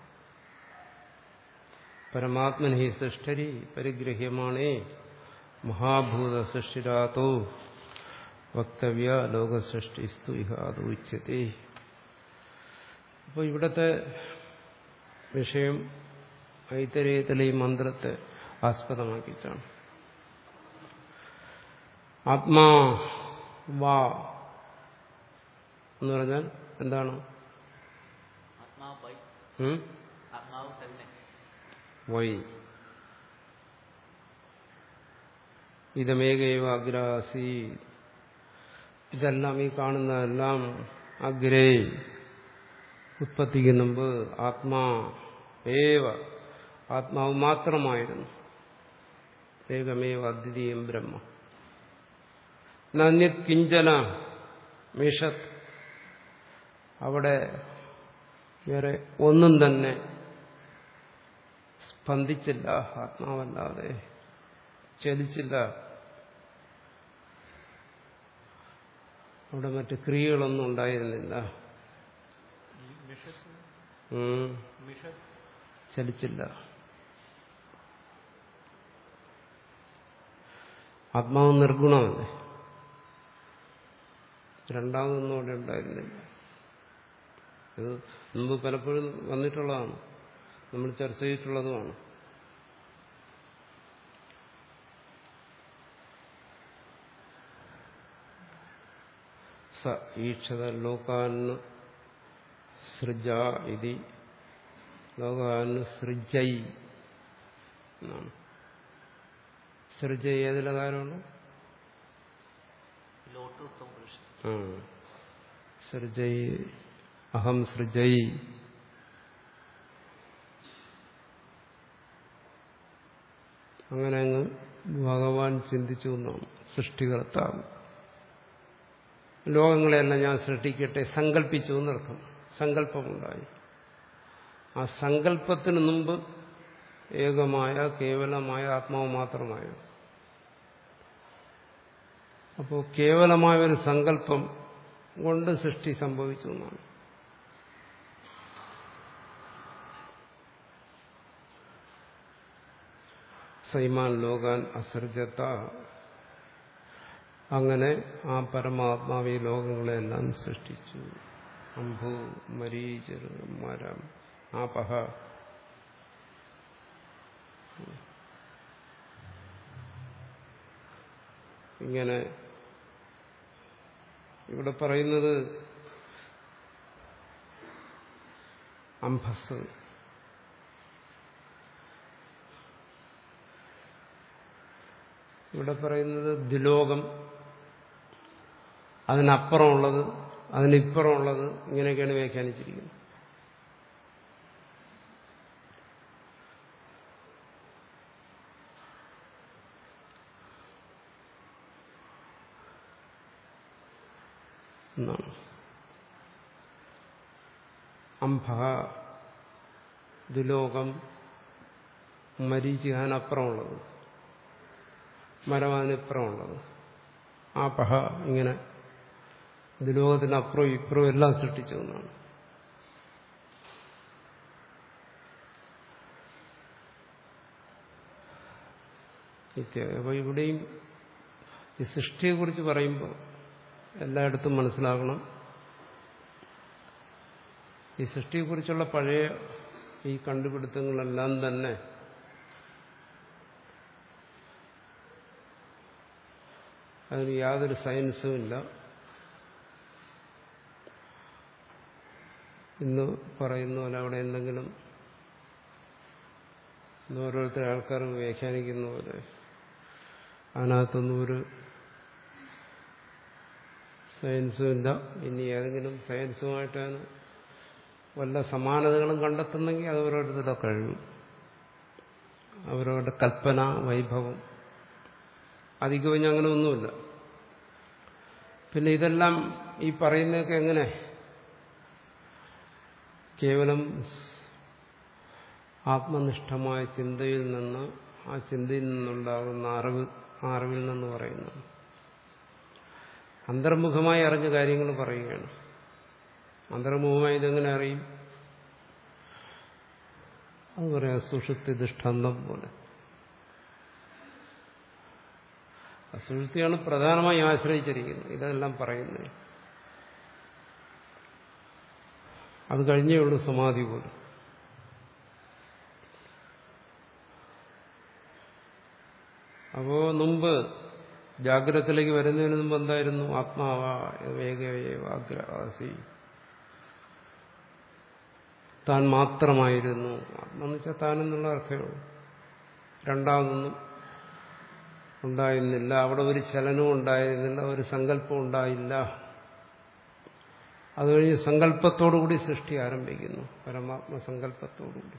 പരമാത്മനി സൃഷ്ടരി പരിഗ്രഹ്യമാണേ മഹാഭൂത സൃഷ്ടിരാതോ വക്തവ്യ ലോകസൃഷ്ടിസ്തു ഇഹ അത് ഉച്യത്തെ അപ്പോൾ ഇവിടത്തെ വിഷയം ഐതരേയത്തിലെ ഈ മന്ത്രത്തെ ആസ്പദമാക്കിയിട്ടാണ് ആത്മാ വാ എന്ന് പറഞ്ഞാൽ എന്താണ് ആത്മാവ് വൈ ഉം? ആത്മാവ് തന്നെ വൈ ഇതമേകൈവ അഗ്രാസി ഇതെല്ലാം ഈ കാണുന്നതെല്ലാം അഗ്രേ ഉത്പത്തിക്ക് മുമ്പ് ആത്മാ ഏവ ആത്മാവ് മാത്രമായിരുന്നു ഏകമേവ അദ്വിതീയം ബ്രഹ്മ നന്യത് കിഞ്ചന മിഷത് അവിടെ വേറെ ഒന്നും തന്നെ സ്പന്ദിച്ചില്ല ആത്മാവല്ലാതെ ചലിച്ചില്ല അവിടെ മറ്റ് ക്രിയകളൊന്നും ഉണ്ടായിരുന്നില്ല ഈ മിഷത്ത് ഉം, മിഷത്ത് ചലിച്ചില്ല ആത്മാവ് നിർഗുണമല്ലേ രണ്ടാമതൊന്നും അവിടെ ഉണ്ടായിരുന്നില്ല ഇത് മുമ്പ് പലപ്പോഴും വന്നിട്ടുള്ളതാണ് നമ്മൾ ചർച്ച ചെയ്തിട്ടുള്ളതുമാണ് സ ഈക്ഷത ലോകാന്ന് സൃജ ഇതി ലോകാന്ന് സൃജൈ എന്നാണ് സൃജൈ ഏതിലെ കാര്യമാണ് ലോട്ട് ഉത്തമ പുരുഷൻ ആ. സൃജൈ അഹം സൃജൈ അങ്ങനെ അങ്ങ് ഭഗവാൻ ചിന്തിച്ചു എന്നാണ് സൃഷ്ടികർത്താവ് ലോകങ്ങളെല്ലാം ഞാൻ സൃഷ്ടിക്കട്ടെ സങ്കല്പിച്ചു എന്നർത്ഥം സങ്കല്പമുണ്ടായി ആ സങ്കല്പത്തിന് മുമ്പ് ഏകമായ കേവലമായ ആത്മാവ് മാത്രമായ അപ്പോൾ കേവലമായ ഒരു സങ്കല്പം കൊണ്ട് സൃഷ്ടി സംഭവിച്ചു എന്നാണ് സൈമാൻ ലോകാൻ അസർജത്ത അങ്ങനെ ആ പരമാത്മാവ് ഈ ലോകങ്ങളെല്ലാം സൃഷ്ടിച്ചു അംഭു മരീചർ മരം ആപഹ ഇങ്ങനെ ഇവിടെ പറയുന്നത് അംഭസ് ഇവിടെ പറയുന്നത് ദ്വിലോകം അതിനപ്പുറമുള്ളത് അതിനിപ്പുറമുള്ളത് ഇങ്ങനെയൊക്കെയാണ് വ്യാഖ്യാനിച്ചിരിക്കുന്നത് എന്നാണ് അംഭ ദുലോകം മരീചിഹാനപ്പുറമുള്ളത് മരം അതിനിപ്പുറമുള്ളത് ആ പഹ ഇങ്ങനെ ദുലോകത്തിനപ്പുറവും ഇപ്പുറവും എല്ലാം സൃഷ്ടിച്ചു എന്നാണ് അപ്പോൾ ഇവിടെയും ഈ സൃഷ്ടിയെക്കുറിച്ച് പറയുമ്പോൾ എല്ലായിടത്തും മനസ്സിലാക്കണം ഈ സൃഷ്ടിയെക്കുറിച്ചുള്ള പഴയ ഈ കണ്ടുപിടുത്തങ്ങളെല്ലാം തന്നെ അതിന് യാതൊരു സയൻസും ഇല്ല ഇന്ന് പറയുന്ന പോലെ അവിടെ എന്തെങ്കിലും ഇന്ന് ഓരോരുത്തർ ആൾക്കാർ വ്യാഖ്യാനിക്കുന്ന പോലെ അതിനകത്തൊന്നും ഒരു സയൻസും ഇല്ല ഇനി ഏതെങ്കിലും സയൻസുമായിട്ടാണ് വല്ല സമാനതകളും കണ്ടെത്തുന്നെങ്കിൽ അത് ഓരോരുത്തരുടെ കഴിവ് അവരവരുടെ കൽപ്പന വൈഭവം അധികം അങ്ങനെ ഒന്നുമില്ല പിന്നെ ഇതെല്ലാം ഈ പറയുന്നതൊക്കെ എങ്ങനെ കേവലം ആത്മനിഷ്ഠമായ ചിന്തയിൽ നിന്ന് ആ ചിന്തയിൽ നിന്നുണ്ടാകുന്ന അറിവ് ആ അറിവിൽ നിന്ന് പറയുന്നു അന്തർമുഖമായി അറിഞ്ഞ കാര്യങ്ങൾ പറയുകയാണ് അന്തർമുഖമായി ഇതെങ്ങനെ അറിയും അത് പറയാം സുഷുപ്തി ദൃഷ്ടാന്തം പോലെ സുഷുപ്തിയാണ് പ്രധാനമായി ആശ്രയിച്ചിരിക്കുന്നത് ഇതെല്ലാം പറയുന്നത് അത് കഴിഞ്ഞേ ഉള്ളൂ സമാധി പോലും അപ്പോ മുമ്പ് ജാഗ്രതത്തിലേക്ക് വരുന്നതിന് മുമ്പ് എന്തായിരുന്നു ആത്മാവ വേഗവേവാഗ്രഹാസി താൻ മാത്രമായിരുന്നു ആത്മാന്ന് വെച്ചാൽ താനെന്നുള്ള അർത്ഥമേ രണ്ടാമതൊന്നും ഉണ്ടായിരുന്നില്ല അവിടെ ഒരു ചലനവും ഉണ്ടായിരുന്നില്ല ഒരു സങ്കല്പം ഉണ്ടായില്ല അത് കഴിഞ്ഞ് സങ്കല്പത്തോടുകൂടി സൃഷ്ടി ആരംഭിക്കുന്നു പരമാത്മ സങ്കല്പത്തോടുകൂടി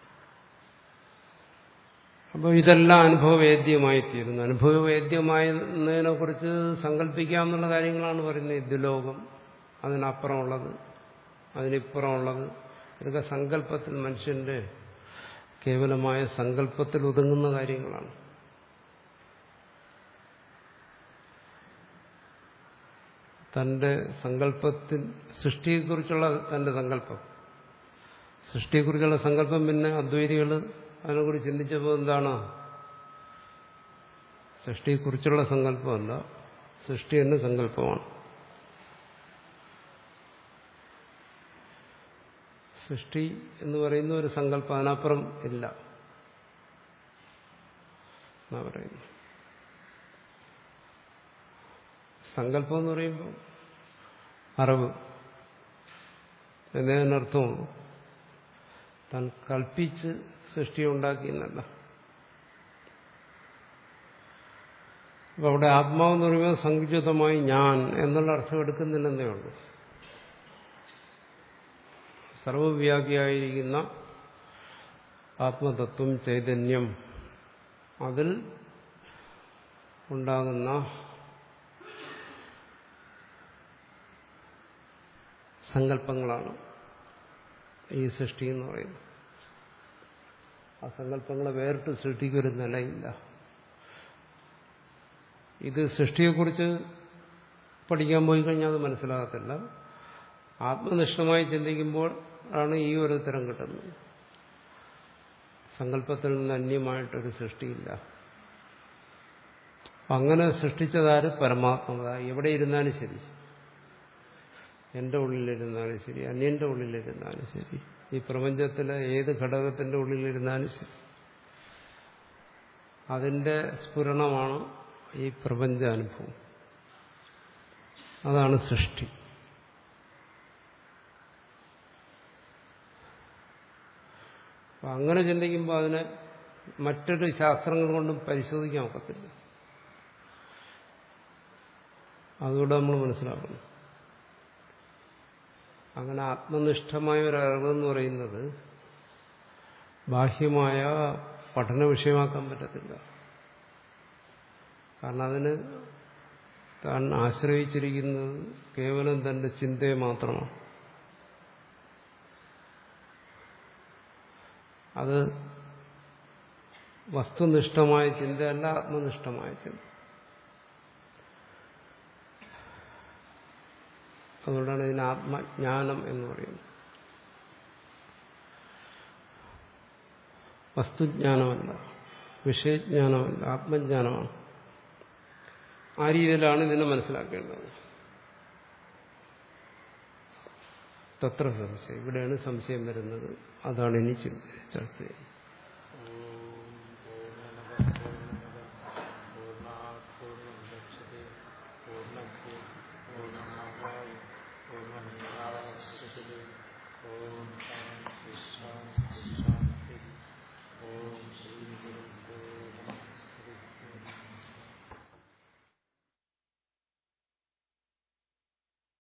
അപ്പോൾ ഇതെല്ലാം അനുഭവവേദ്യമായിത്തീരുന്നു അനുഭവവേദ്യമായതിനെ കുറിച്ച് സങ്കല്പിക്കാമെന്നുള്ള കാര്യങ്ങളാണ് പറയുന്നത് ദ്വിലോകം അതിനപ്പുറമുള്ളത് അതിനിപ്പുറമുള്ളത് ഇതൊക്കെ സങ്കല്പത്തിൽ മനുഷ്യന്റെ കേവലമായ സങ്കല്പത്തിൽ ഒതുങ്ങുന്ന കാര്യങ്ങളാണ് തന്റെ സങ്കല്പത്തിൽ സൃഷ്ടിയെക്കുറിച്ചുള്ള തന്റെ സങ്കല്പം സൃഷ്ടിയെക്കുറിച്ചുള്ള സങ്കല്പം പിന്നെ അദ്വൈതികൾ അതിനെക്കുറിച്ച് ചിന്തിച്ചപ്പോൾ എന്താണ് സൃഷ്ടിയെക്കുറിച്ചുള്ള സങ്കല്പമല്ല സൃഷ്ടി എന്ന സങ്കല്പമാണ് സൃഷ്ടി എന്ന് പറയുന്ന ഒരു സങ്കല്പം അതിനപ്പുറം ഇല്ല എന്നാ പറയുന്നു സങ്കല്പം എന്ന് പറയുമ്പോൾ അറിവ് എന്നതിനർത്ഥമുള്ളൂ താൻ കൽപ്പിച്ച് സൃഷ്ടി ഉണ്ടാക്കിയെന്നല്ല അപ്പൊ അവിടെ ആത്മാവെന്ന് പറയുമ്പോൾ സങ്കുചിതമായി ഞാൻ എന്നുള്ള അർത്ഥം എടുക്കുന്നില്ലെന്നേ ഉള്ളൂ സർവവ്യാപിയായിരിക്കുന്ന ആത്മതത്വം ചൈതന്യം അതിൽ ഉണ്ടാകുന്ന സങ്കല്പങ്ങളാണ് ഈ സൃഷ്ടി എന്ന് പറയുന്നത് ആ സങ്കല്പങ്ങളെ വേറിട്ട് സൃഷ്ടിക്കൊരു നിലയില്ല ഇത് സൃഷ്ടിയെക്കുറിച്ച് പഠിക്കാൻ പോയി കഴിഞ്ഞാൽ അത് മനസ്സിലാകത്തില്ല ആത്മനിഷ്ഠമായി ചിന്തിക്കുമ്പോൾ ആണ് ഈ ഒരു ഉത്തരം കിട്ടുന്നത് സങ്കല്പത്തിൽ നിന്ന് അന്യമായിട്ടൊരു സൃഷ്ടിയില്ല അങ്ങനെ സൃഷ്ടിച്ചതാര് പരമാത്മത എവിടെ ഇരുന്നാലും ശരി എന്റെ ഉള്ളിലിരുന്നാലും ശരി അന്യന്റെ ഉള്ളിലിരുന്നാലും ശരി ഈ പ്രപഞ്ചത്തിലെ ഏത് ഘടകത്തിന്റെ ഉള്ളിലിരുന്നാലും ശരി അതിന്റെ സ്ഫുരണമാണ് ഈ പ്രപഞ്ചാനുഭവം അതാണ് സൃഷ്ടി അപ്പൊ അങ്ങനെ ചിന്തിക്കുമ്പോൾ അതിനെ മറ്റൊരു ശാസ്ത്രങ്ങൾ കൊണ്ടും പരിശോധിക്കാൻ ഒക്കത്തില്ല അതുകൂടെ നമ്മൾ മനസ്സിലാക്കണം അങ്ങനെ ആത്മനിഷ്ഠമായ ഒരു അറിവെന്ന് പറയുന്നത് ബാഹ്യമായ പഠന വിഷയമാക്കാൻ പറ്റത്തില്ല കാരണം അതിന് താൻ ആശ്രയിച്ചിരിക്കുന്നത് കേവലം തന്റെ ചിന്തയെ മാത്രമാണ് അത് വസ്തുനിഷ്ഠമായ ചിന്തയല്ല ആത്മനിഷ്ഠമായ ചിന്ത അതുകൊണ്ടാണ് ഇതിന് ആത്മജ്ഞാനം എന്ന് പറയുന്നത് വസ്തുജ്ഞാനമല്ല വിഷയജ്ഞാനമല്ല ആത്മജ്ഞാനമാണ് ആ രീതിയിലാണ് ഇതിനെ മനസ്സിലാക്കേണ്ടത് തത്ര സംശയം ഇവിടെയാണ് സംശയം വരുന്നത് അതാണ് ഇനി ചർച്ച ചെയ്യുന്നത്